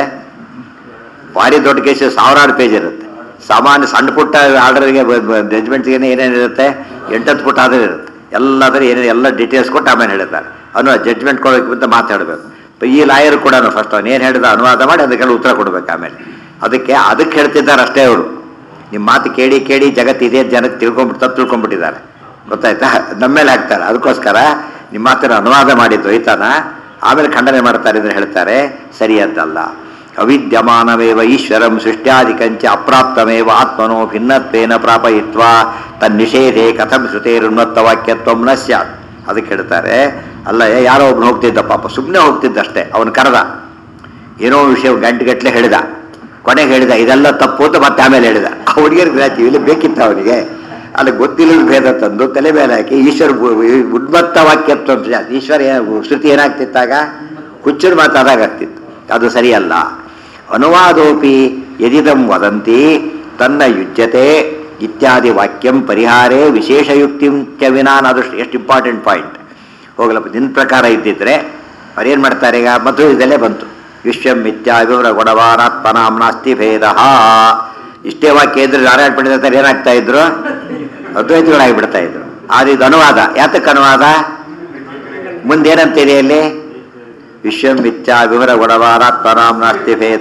A: ಭಾರಿ ದೊಡ್ಡ ಕೇಸ್ ಸಾವಿರಾರು ಪೇಜ್ ಇರುತ್ತೆ ಸಾಮಾನ್ಯ ಸಣ್ಣ ಪುಟ್ಟ ಆರ್ಡರ್ಗೆ ಜಜ್ಮೆಂಟ್ಗೆ ಏನೇನಿರುತ್ತೆ ಎಂಟತ್ತು ಪುಟ್ಟ ಆದ್ರೆ ಇರುತ್ತೆ ಎಲ್ಲಾದರೂ ಏನೇನು ಎಲ್ಲ ಡೀಟೇಲ್ಸ್ ಕೊಟ್ಟು ಆಮೇಲೆ ಹೇಳಿದ್ದಾರೆ ಅನ್ನೋ ಜಡ್ಜ್ಮೆಂಟ್ ಕೊಡೋಕೆ ಅಂತ ಮಾತಾಡಬೇಕು ಈ ಲಾಯರ್ ಕೂಡ ಫಸ್ಟ್ ಅವನು ಏನು ಹೇಳಿದ ಅನುವಾದ ಮಾಡಿ ಅದಕ್ಕೆಲ್ಲ ಉತ್ತರ ಕೊಡ್ಬೇಕು ಆಮೇಲೆ ಅದಕ್ಕೆ ಅದಕ್ಕೆ ಹೇಳ್ತಿದ್ದಾರೆ ಅಷ್ಟೇ ಅವರು ನಿಮ್ಮ ಮಾತು ಕೇಳಿ ಕೇಳಿ ಜಗತ್ತಿದೆ ಜನಕ್ಕೆ ತಿಳ್ಕೊಂಬಿಟ್ಟು ತಪ್ಪು ತಿಳ್ಕೊಂಡ್ಬಿಟ್ಟಿದ್ದಾರೆ ಗೊತ್ತಾಯ್ತಾ ನಮ್ಮ ಮೇಲೆ ಹಾಕ್ತಾರೆ ಅದಕ್ಕೋಸ್ಕರ ನಿಮ್ಮ ಮಾತನ್ನು ಅನುವಾದ ಮಾಡಿದ್ದು ಐತಾನ ಆಮೇಲೆ ಖಂಡನೆ ಮಾಡ್ತಾರೆ ಅಂತ ಹೇಳ್ತಾರೆ ಸರಿಯದ್ದಲ್ಲ ಅವಿದ್ಯಮಾನವೇವ ಈಶ್ವರಂ ಸೃಷ್ಟ್ಯಾದಿಕಂಚ ಅಪ್ರಾಪ್ತಮೇವ ಆತ್ಮನೋ ಭಿನ್ನತ್ವೇನ ಪ್ರಾಪಯಿತ್ವ ತನ್ನಿಷೇಧೆ ಕಥಂ ಶ್ರುತೇರುನ್ನತ್ತ ವಾಕ್ಯತ್ವಂ ನ ಸ್ಯಾತ್ ಅದಕ್ಕೆ ಹೇಳ್ತಾರೆ ಅಲ್ಲ ಏ, ಯಾರೋ ಒಬ್ನು ಹೋಗ್ತಿದ್ದ ಪಾಪ ಸುಮ್ಮನೆ ಹೋಗ್ತಿದ್ದಷ್ಟೇ ಅವನು ಕರೆದ ಏನೋ ವಿಷಯ ಗಂಟೆಗಟ್ಟಲೆ ಹೇಳಿದ ಕೊನೆಗೆ ಹೇಳಿದ ಇದೆಲ್ಲ ತಪ್ಪು ಅಂತ ಮತ್ತೆ ಆಮೇಲೆ ಹೇಳಿದ ಆ ಹುಡುಗಿಯರ್ ಗ್ರಾಚಿ ಇಲ್ಲಿ ಬೇಕಿತ್ತು ಅವನಿಗೆ ಅಲ್ಲಿ ಗೊತ್ತಿಲ್ಲದ ಭೇದ ತಂದು ತಲೆ ಮೇಲೆ ಹಾಕಿ ಈಶ್ವರ ಗು- ಉದ್ಮತ್ತ ವಾಕ್ಯತ್ವ ಅಂತ ಜಾಸ್ತಿ. ಈಶ್ವರ ಏನ- ಶ್ರುತಿ ಏನಾಗ್ತಿತ್ತಾಗ ಹುಚ್ಚರು ಮಾತಾದಾಗ ಆಗ್ತಿತ್ತು ಅದು ಸರಿಯಲ್ಲ ಅನುವಾದೋಪಿ ಯದಿದಂ ವದಂತಿ ತನ್ನ ಯುಜ್ಯತೆ ಇತ್ಯಾದಿ ವಾಕ್ಯಂ ಪರಿಹಾರೇ ವಿಶೇಷ ಯುಕ್ತಿಂ ಚ ವಿನಾನ ಅದು ಎಷ್ಟು ಇಂಪಾರ್ಟೆಂಟ್ ಪಾಯಿಂಟ್ ಹೋಗಲಪ್ಪ ನಿನ್ನ ಪ್ರಕಾರ ಇದ್ದಿದ್ರೆ ಅವ್ರೇನು ಮಾಡ್ತಾರೆ ಈಗ ಮತ್ತು ಇದಲ್ಲೇ ಬಂತು ವಿಶ್ವಂ ಮಿಥ್ಯಾ ವಿವರ ಗೊಡವಾನಾತ್ಮನಾಂ ನಾಸ್ತಿ ಭೇದ ಇಷ್ಟೇ ವಾಕ್ಯ ಇದ್ರೆ ನಾರಾಯಣ ಪಂಡಿತ ಏನಾಗ್ತಾ ಇದ್ರು ಅದ್ವೈತಗಳಾಗಿ ಬಿಡ್ತಾ ಇದ್ರು ಆದ್ರೆ ಇದು ಅನುವಾದ ಯಾತಕ್ಕೆ ಅನುವಾದ ಮುಂದೇನಂತಿದೆ ಇಲ್ಲಿ ವಿಶ್ವಂ ಮಿಥ್ಯಾ ವಿವರ ಗುಣವಾರಾತ್ಮನಾಂ ನಾಸ್ತಿ ಭೇದ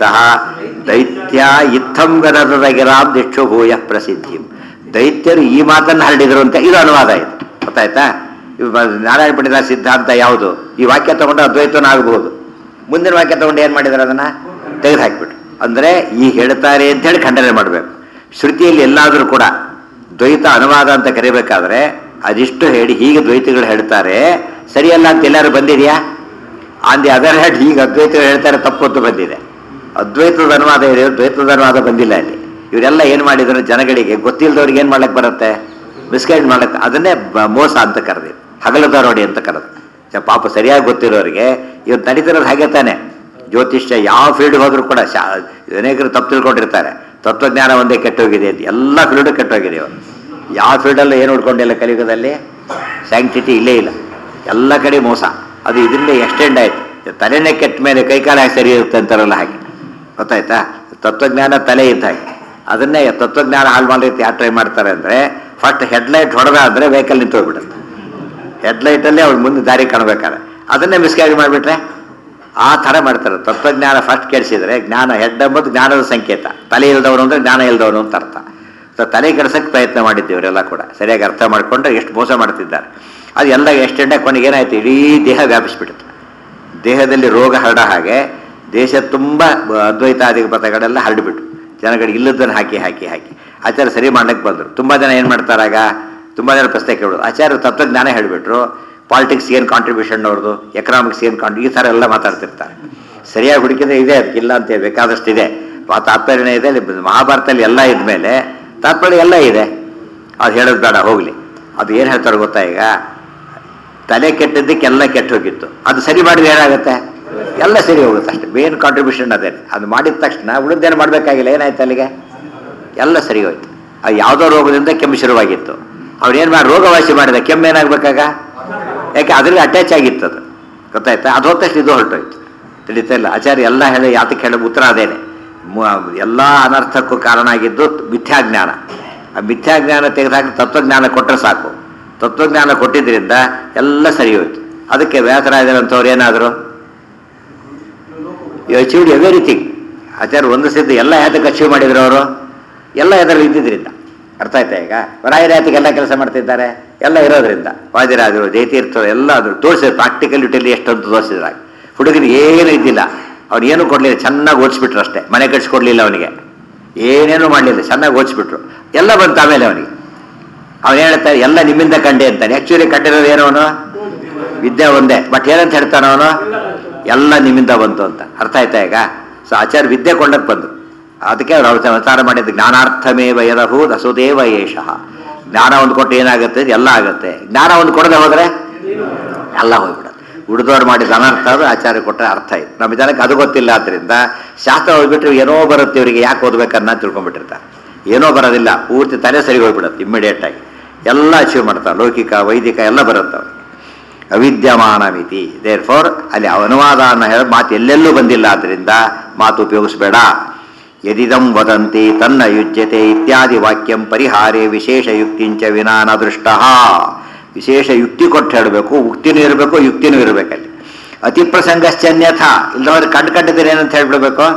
A: ದೈತ್ಯ ಇತ್ತಂ ಗಣರಗಿರಾಮ್ ದಿಕ್ಷು ಭೂಯ ಪ್ರಸಿದ್ಧಿ ದೈತ್ಯರು ಈ ಮಾತನ್ನು ಹರಡಿದ್ರು ಅಂತ ಇದು ಅನುವಾದ ಇದು ಗೊತ್ತಾಯ್ತಾ ಇವ್ ಬ- ನಾರಾಯಣ ಪಂಡಿತ ಸಿದ್ಧಾಂತ ಯಾವುದು ಈ ವಾಕ್ಯ ತಗೊಂಡು ಅದ್ವೈತನ ಆಗಬಹುದು ಮುಂದಿನ ವಾಕ್ಯ ತಗೊಂಡು ಏನು ಮಾಡಿದಾರೆ ಅದನ್ನ ತೆಗೆದು ಹಾಕ್ಬಿಟ್ರು ಅಂದ್ರೆ ಈ ಹೇಳ್ತಾರೆ ಅಂತ ಹೇಳಿ ಖಂಡನೆ ಮಾಡಬೇಕು ಶ್ರುತಿಯಲ್ಲಿ ಎಲ್ಲಾದರೂ ಕೂಡ ದ್ವೈತ ಅನುವಾದ ಅಂತ ಕರಿಬೇಕಾದ್ರೆ ಅದಿಷ್ಟು ಹೇಳಿ ಹೀಗೆ ದ್ವೈತಗಳು ಹೇಳ್ತಾರೆ ಸರಿಯಲ್ಲ ಅಂತ ಎಲ್ಲರೂ ಬಂದಿದೆಯಾ ಆನ್ ದಿ ಅದರ್ ಹ್ಯಾಂಡ್ ಹೀಗೆ ಅದ್ವೈತಗಳು ಹೇಳ್ತಾರೆ ತಪ್ಪು ಅಂತ ಬಂದಿದೆ ಅದ್ವೈತದ ಅನುವಾದ ಇದೆ ದ್ವೈತದ ಅನುವಾದ ಬಂದಿಲ್ಲ ಅಲ್ಲಿ ಇವರೆಲ್ಲ ಏನು ಮಾಡಿದ್ರು ಜನಗಳಿಗೆ ಗೊತ್ತಿಲ್ಲದವ್ರಿಗೆ ಏನು ಮಾಡಕ್ ಬರುತ್ತೆ ಮಿಸ್ಗೈಡ್ ಮಾಡಕ್ ಅದನ್ನೇ ಬ- ಮೋಸ ಅಂತ ಕರೆದಿದ್ದು ಹಗಲದ ನೋಡಿ ಅಂತ ಕರೆದು ಛೆ, ಪಾಪ ಸರಿಯಾಗಿ ಗೊತ್ತಿರೋರಿಗೆ ಇವತ್ತು ನಡೀತಿರೋದು ಹಾಗೆ ತಾನೆ ಜ್ಯೋತಿಷ್ಯ ಯಾವ ಫೀಲ್ಡ್ ಹೋದ್ರೂ ಕೂಡ ಶಾ ಅನೇಕರು ತಪ್ಪು ತಿಳ್ಕೊಂಡಿರ್ತಾರೆ ತತ್ವಜ್ಞಾನ ಒಂದೇ ಕೆಟ್ಟೋಗಿದೆ ಅಂತ ಎಲ್ಲ ಫೀಲ್ಡು ಕೆಟ್ಟೋಗಿದೆ ಇವರು ಯಾವ ಫೀಲ್ಡಲ್ಲೂ ಏನು ಉಳ್ಕೊಂಡಿಲ್ಲ ಕಲಿಯುಗದಲ್ಲಿ ಸ್ಯಾಂಕ್ಟಿಟಿ ಇಲ್ಲೇ ಇಲ್ಲ ಎಲ್ಲ ಕಡೆ ಮೋಸ ಅದು ಇದರಿಂದ ಎಕ್ಸ್ಟೆಂಡ್ ಆಯ್ತು ತಲೆನೇ ಕೆಟ್ಟ ಮೇಲೆ ಕೈಕಾಲ ಸರಿ ಇರುತ್ತೆ ಅಂತಾರಲ್ಲ ಹಾಗೆ ಗೊತ್ತಾಯ್ತಾ ತತ್ವಜ್ಞಾನ ತಲೆ ಇದ್ದ ಹಾಗೆ ಅದನ್ನೇ ತತ್ವಜ್ಞಾನ ಹಾಳು ಮಾಡಲಿಕ್ಕೆ ಯಾರು ಟ್ರೈ ಮಾಡ್ತಾರೆ ಅಂದರೆ ಫಸ್ಟ್ ಹೆಡ್ಲೈಟ್ ಹೊಡೆದ ಅಂದರೆ ವೆಹಿಕಲ್ ನಿಂತು ಹೋಗ್ಬಿಡುತ್ತೆ ಹೆಡ್ಲೈಟಲ್ಲೇ ಅವ್ರು ಮುಂದೆ ದಾರಿ ಕಾಣಬೇಕಾದ್ರೆ ಅದನ್ನೇ ಮಿಸ್ಗೈಡ್ ಮಾಡಿಬಿಟ್ರೆ ಆ ಥರ ಮಾಡ್ತಾರೆ ತತ್ವಜ್ಞಾನ ಫಸ್ಟ್ ಕೆಡಿಸಿದ್ರೆ ಜ್ಞಾನ ಹೆಡ್ ಎಂಬುದು ಜ್ಞಾನದ ಸಂಕೇತ ತಲೆ ಇಲ್ದವನು ಅಂದರೆ ಜ್ಞಾನ ಇಲ್ದವನು ಅಂತ ಅರ್ಥ ಸೊ ತಲೆ ಕೆಡ್ಸಕ್ಕೆ ಪ್ರಯತ್ನ ಮಾಡಿದ್ದೀವಿ ಇವರೆಲ್ಲ ಕೂಡ ಸರಿಯಾಗಿ ಅರ್ಥ ಮಾಡಿಕೊಂಡ್ರೆ ಎಷ್ಟು ಮೋಸ ಮಾಡ್ತಿದ್ದಾರೆ ಅದು ಎಲ್ಲ ಎಷ್ಟೆಂಡೆ ಕೊನೆಗೆ ಏನಾಯ್ತು ಇಡೀ ದೇಹ ವ್ಯಾಪಿಸ್ಬಿಡುತ್ತೆ ದೇಹದಲ್ಲಿ ರೋಗ ಹರಡ ಹಾಗೆ ದೇಶ ತುಂಬ ಅದ್ವೈತಾದಿ ಪಥಗಳೆಲ್ಲ ಹರಡಿಬಿಟ್ಟು ಜನಗಳಿಗೆ ಇಲ್ಲದನ್ನು ಹಾಕಿ ಹಾಕಿ ಹಾಕಿ ಆಚಾರ್ಯ ಸರಿ ಮಾಡ್ಲಿಕ್ಕೆ ಬಂದರು ತುಂಬ ಜನ ಏನು ಮಾಡ್ತಾರಾಗ ತುಂಬ ಜನ ಪ್ರಶ್ನೆ ಕೇಳೋದು ಆಚಾರ್ಯ ತತ್ವಜ್ಞಾನ ಹೇಳಿಬಿಟ್ರು ಪಾಲಿಟಿಕ್ಸ್ ಏನು ಕಾಂಟ್ರಿಬ್ಯೂಷನ್ ಅವ್ರದ್ದು ಎಕನಾಮಿಕ್ಸ್ ಏನು ಕಾಂಟ್ರಿ ಈ ಥರ ಎಲ್ಲ ಮಾತಾಡ್ತಿರ್ತಾರೆ ಸರಿಯಾಗಿ ಹುಡುಕಿದ್ರೆ ಇದೆ ಅದಕ್ಕೆ ಇಲ್ಲ ಅಂತ ಬೇಕಾದಷ್ಟು ಇದೆ ಆ ತಾತ್ಪರ್ಯನೇ ಇದೆ ಅಲ್ಲಿ ಮಹಾಭಾರತದಲ್ಲಿ ಎಲ್ಲ ಇದ್ಮೇಲೆ ತಾತ್ಪರ್ಯ ಎಲ್ಲ ಇದೆ ಅದು ಹೇಳೋದು ಬೇಡ ಹೋಗಲಿ ಅದು ಏನು ಹೇಳ್ತಾರೆ ಗೊತ್ತಾ ಈಗ ತಲೆ ಕೆಟ್ಟದ್ದಕ್ಕೆಲ್ಲ ಕೆಟ್ಟು ಹೋಗಿತ್ತು ಅದು ಸರಿ ಮಾಡಿದ್ರೆ ಏನಾಗುತ್ತೆ ಎಲ್ಲ ಸರಿ ಹೋಗುತ್ತೆ ಅಷ್ಟೇ ಮೇನ್ ಕಾಂಟ್ರಿಬ್ಯೂಷನ್ ಅದೇ ಅದು ಮಾಡಿದ ತಕ್ಷಣ ಉಳಿದೇನು ಮಾಡಬೇಕಾಗಿಲ್ಲ ಏನಾಯ್ತು ಅಲ್ಲಿಗೆ ಎಲ್ಲ ಸರಿ ಹೋಯ್ತು ಅದು ಯಾವುದೋ ರೋಗದಿಂದ ಕೆಮ್ಮು ಶುರುವಾಗಿತ್ತು ಅವ್ರೇನು ಮಾಡಿ ರೋಗವಾಸಿ ಮಾಡಿದ ಕೆಮ್ಮು ಏನಾಗಬೇಕಾಗ ಯಾಕೆ ಅದ್ರಲ್ಲಿ ಅಟ್ಯಾಚ್ ಆಗಿತ್ತು ಅದು ಗೊತ್ತಾಯ್ತಾ ಅದು ಹೋದ ತಕ್ಷಣ ಇದು ಹೊರಟೋಯ್ತು ತಿಳಿತಾ ಇಲ್ಲ ಆಚಾರ್ಯ ಎಲ್ಲ ಹೇಳಿ ಯಾತಕ್ಕೆ ಹೇಳೋ ಉತ್ತರ ಅದೇನೆ ಎಲ್ಲ ಅನರ್ಥಕ್ಕೂ ಕಾರಣ ಆಗಿದ್ದು ಮಿಥ್ಯಾಜ್ಞಾನ ಆ ಮಿಥ್ಯಾಜ್ಞಾನ ತೆಗೆದುಹಾಕಿ ತತ್ವಜ್ಞಾನ ಕೊಟ್ಟರೆ ಸಾಕು ತತ್ವಜ್ಞಾನ ಕೊಟ್ಟಿದ್ದರಿಂದ ಎಲ್ಲ ಸರಿ ಹೋಯ್ತು ಅದಕ್ಕೆ ವ್ಯಾಸರಾಜರಂಥವ್ರು ಏನಾದರು ಯು ಅಚೀವ್ಡ್ ಎವ್ರಿಥಿಂಗ್ ಆಚಾರ್ಯ ಒಂದು ಸಿದ್ಧ ಎಲ್ಲ ಯಾತಕ್ಕೆ ಅಚೀವ್ ಮಾಡಿದ್ರು ಅವರು ಎಲ್ಲ ಇದರಲ್ಲಿ ಇದ್ದಿದ್ರಿಂದ ಅರ್ಥ ಆಯ್ತಾ ಈಗ ರಾಯರ ಯಾತಕ್ಕೆ ಎಲ್ಲ ಕೆಲಸ ಮಾಡ್ತಿದ್ದಾರೆ ಎಲ್ಲ ಇರೋದ್ರಿಂದ ವಾದಿರಾಜರು ಜಯತೀರ್ಥರು ಎಲ್ಲ ಅದು ತೋರಿಸಿದ್ರು ಪ್ರಾಕ್ಟಿಕಲ್ ಯುಟಿಲಿ ಎಷ್ಟೊಂದು ತೋರಿಸಿದ್ರಾಗ ಹುಡುಗನಿಗೆ ಏನು ಇದ್ದಿಲ್ಲ ಅವ್ನು ಏನು ಕೊಡಲಿಲ್ಲ ಚೆನ್ನಾಗಿ ಓದಿಸ್ಬಿಟ್ರು ಅಷ್ಟೇ ಮನೆ ಕಟ್ಸ್ಕೊಡ್ಲಿಲ್ಲ ಅವನಿಗೆ ಏನೇನು ಮಾಡಲಿಲ್ಲ ಚೆನ್ನಾಗಿ ಓದಿಸ್ಬಿಟ್ರು ಎಲ್ಲ ಬಂತು ಆಮೇಲೆ ಅವನಿಗೆ ಅವನು ಹೇಳ್ತಾರೆ ಎಲ್ಲ ನಿಮ್ಮಿಂದ ಕಂಡೆ ಅಂತಾನೆ ಆ್ಯಕ್ಚುಲಿ ಕಂಡಿರೋದು ಏನು ಅವನು ವಿದ್ಯೆ ಒಂದೇ ಬಟ್ ಏನಂತ ಹೇಳ್ತಾನೆ ಅವನು ಎಲ್ಲ ನಿಮ್ಮಿಂದ ಬಂತು ಅಂತ ಅರ್ಥ ಆಯ್ತಾ ಈಗ ಸೊ ಆಚಾರ್ಯ ವಿದ್ಯೆ ಕೊಂಡಕ್ಕೆ ಬಂದು ಅದಕ್ಕೆ ಅವ್ರು ಅವತಾರ ಅವತಾರ ಮಾಡಿದ್ದು ಜ್ಞಾನಾರ್ಥಮೇವ ಯದಹು ದಸುದೇವ ಏಷಃ ಜ್ಞಾನ ಒಂದು ಕೊಟ್ಟು ಏನಾಗುತ್ತೆ ಎಲ್ಲ ಆಗುತ್ತೆ ಜ್ಞಾನ ಒಂದು ಕೊಡದೆ ಹೋದರೆ ಎಲ್ಲ ಹೋಗ್ಬಿಡುತ್ತೆ ಉಳಿದವ್ರು ಮಾಡಿದ ಅನರ್ಥ ಅದು ಆಚಾರ್ಯ ಕೊಟ್ಟರೆ ಅರ್ಥ ಇದೆ ನಮ್ಮ ಜನಕ್ಕೆ ಅದು ಗೊತ್ತಿಲ್ಲ ಆದ್ದರಿಂದ ಶಾಸ್ತ್ರ ಓದ್ಬಿಟ್ರೆ ಏನೋ ಬರುತ್ತೆ ಇವರಿಗೆ ಯಾಕೆ ಓದ್ಬೇಕನ್ನ ತಿಳ್ಕೊಂಡ್ಬಿಟ್ಟಿರ್ತಾರೆ ಏನೋ ಬರೋದಿಲ್ಲ ಪೂರ್ತಿ ತಲೆ ಸರಿ ಹೋಗ್ಬಿಡುತ್ತೆ ಇಮ್ಮಿಡಿಯೇಟ್ ಆಗಿ ಎಲ್ಲ ಅಚೀವ್ ಮಾಡ್ತಾರೆ ಲೌಕಿಕ ವೈದಿಕ ಎಲ್ಲ ಬರುತ್ತೆ ಅವ್ರಿಗೆ ಅವಿದ್ಯಮಾನ ಮಿತಿ ದೇರ್ ಫೋರ್ ಅಲ್ಲಿ ಅನುವಾದ ಅನ್ನೋ ಹೇಳೋ ಮಾತು ಎಲ್ಲೆಲ್ಲೂ ಬಂದಿಲ್ಲ ಆದ್ದರಿಂದ ಮಾತು ಉಪಯೋಗಿಸಬೇಡ ಯದಿದಂ ವದಂತಿ ತನ್ನ ಯುಜ್ಯತೆ ಇತ್ಯಾದಿ ವಾಕ್ಯಂ ಪರಿಹಾರೇ ವಿಶೇಷ ಯುಕ್ತಿಂಚ ವಿನಾನ ದೃಷ್ಟ ವಿಶೇಷ ಯುಕ್ತಿ ಕೊಟ್ಟು ಹೇಳಬೇಕು ಉಕ್ತಿನೂ ಇರಬೇಕು ಯುಕ್ತಿನೂ ಇರಬೇಕಲ್ಲಿ ಅತಿ ಪ್ರಸಂಗಶ್ಚನ್ಯಥ ಇಲ್ಲದವ್ರು ಕಂಡು ಕಂಡಿದ್ದೀರಿ ಏನಂತ ಹೇಳ್ಬಿಡ್ಬೇಕು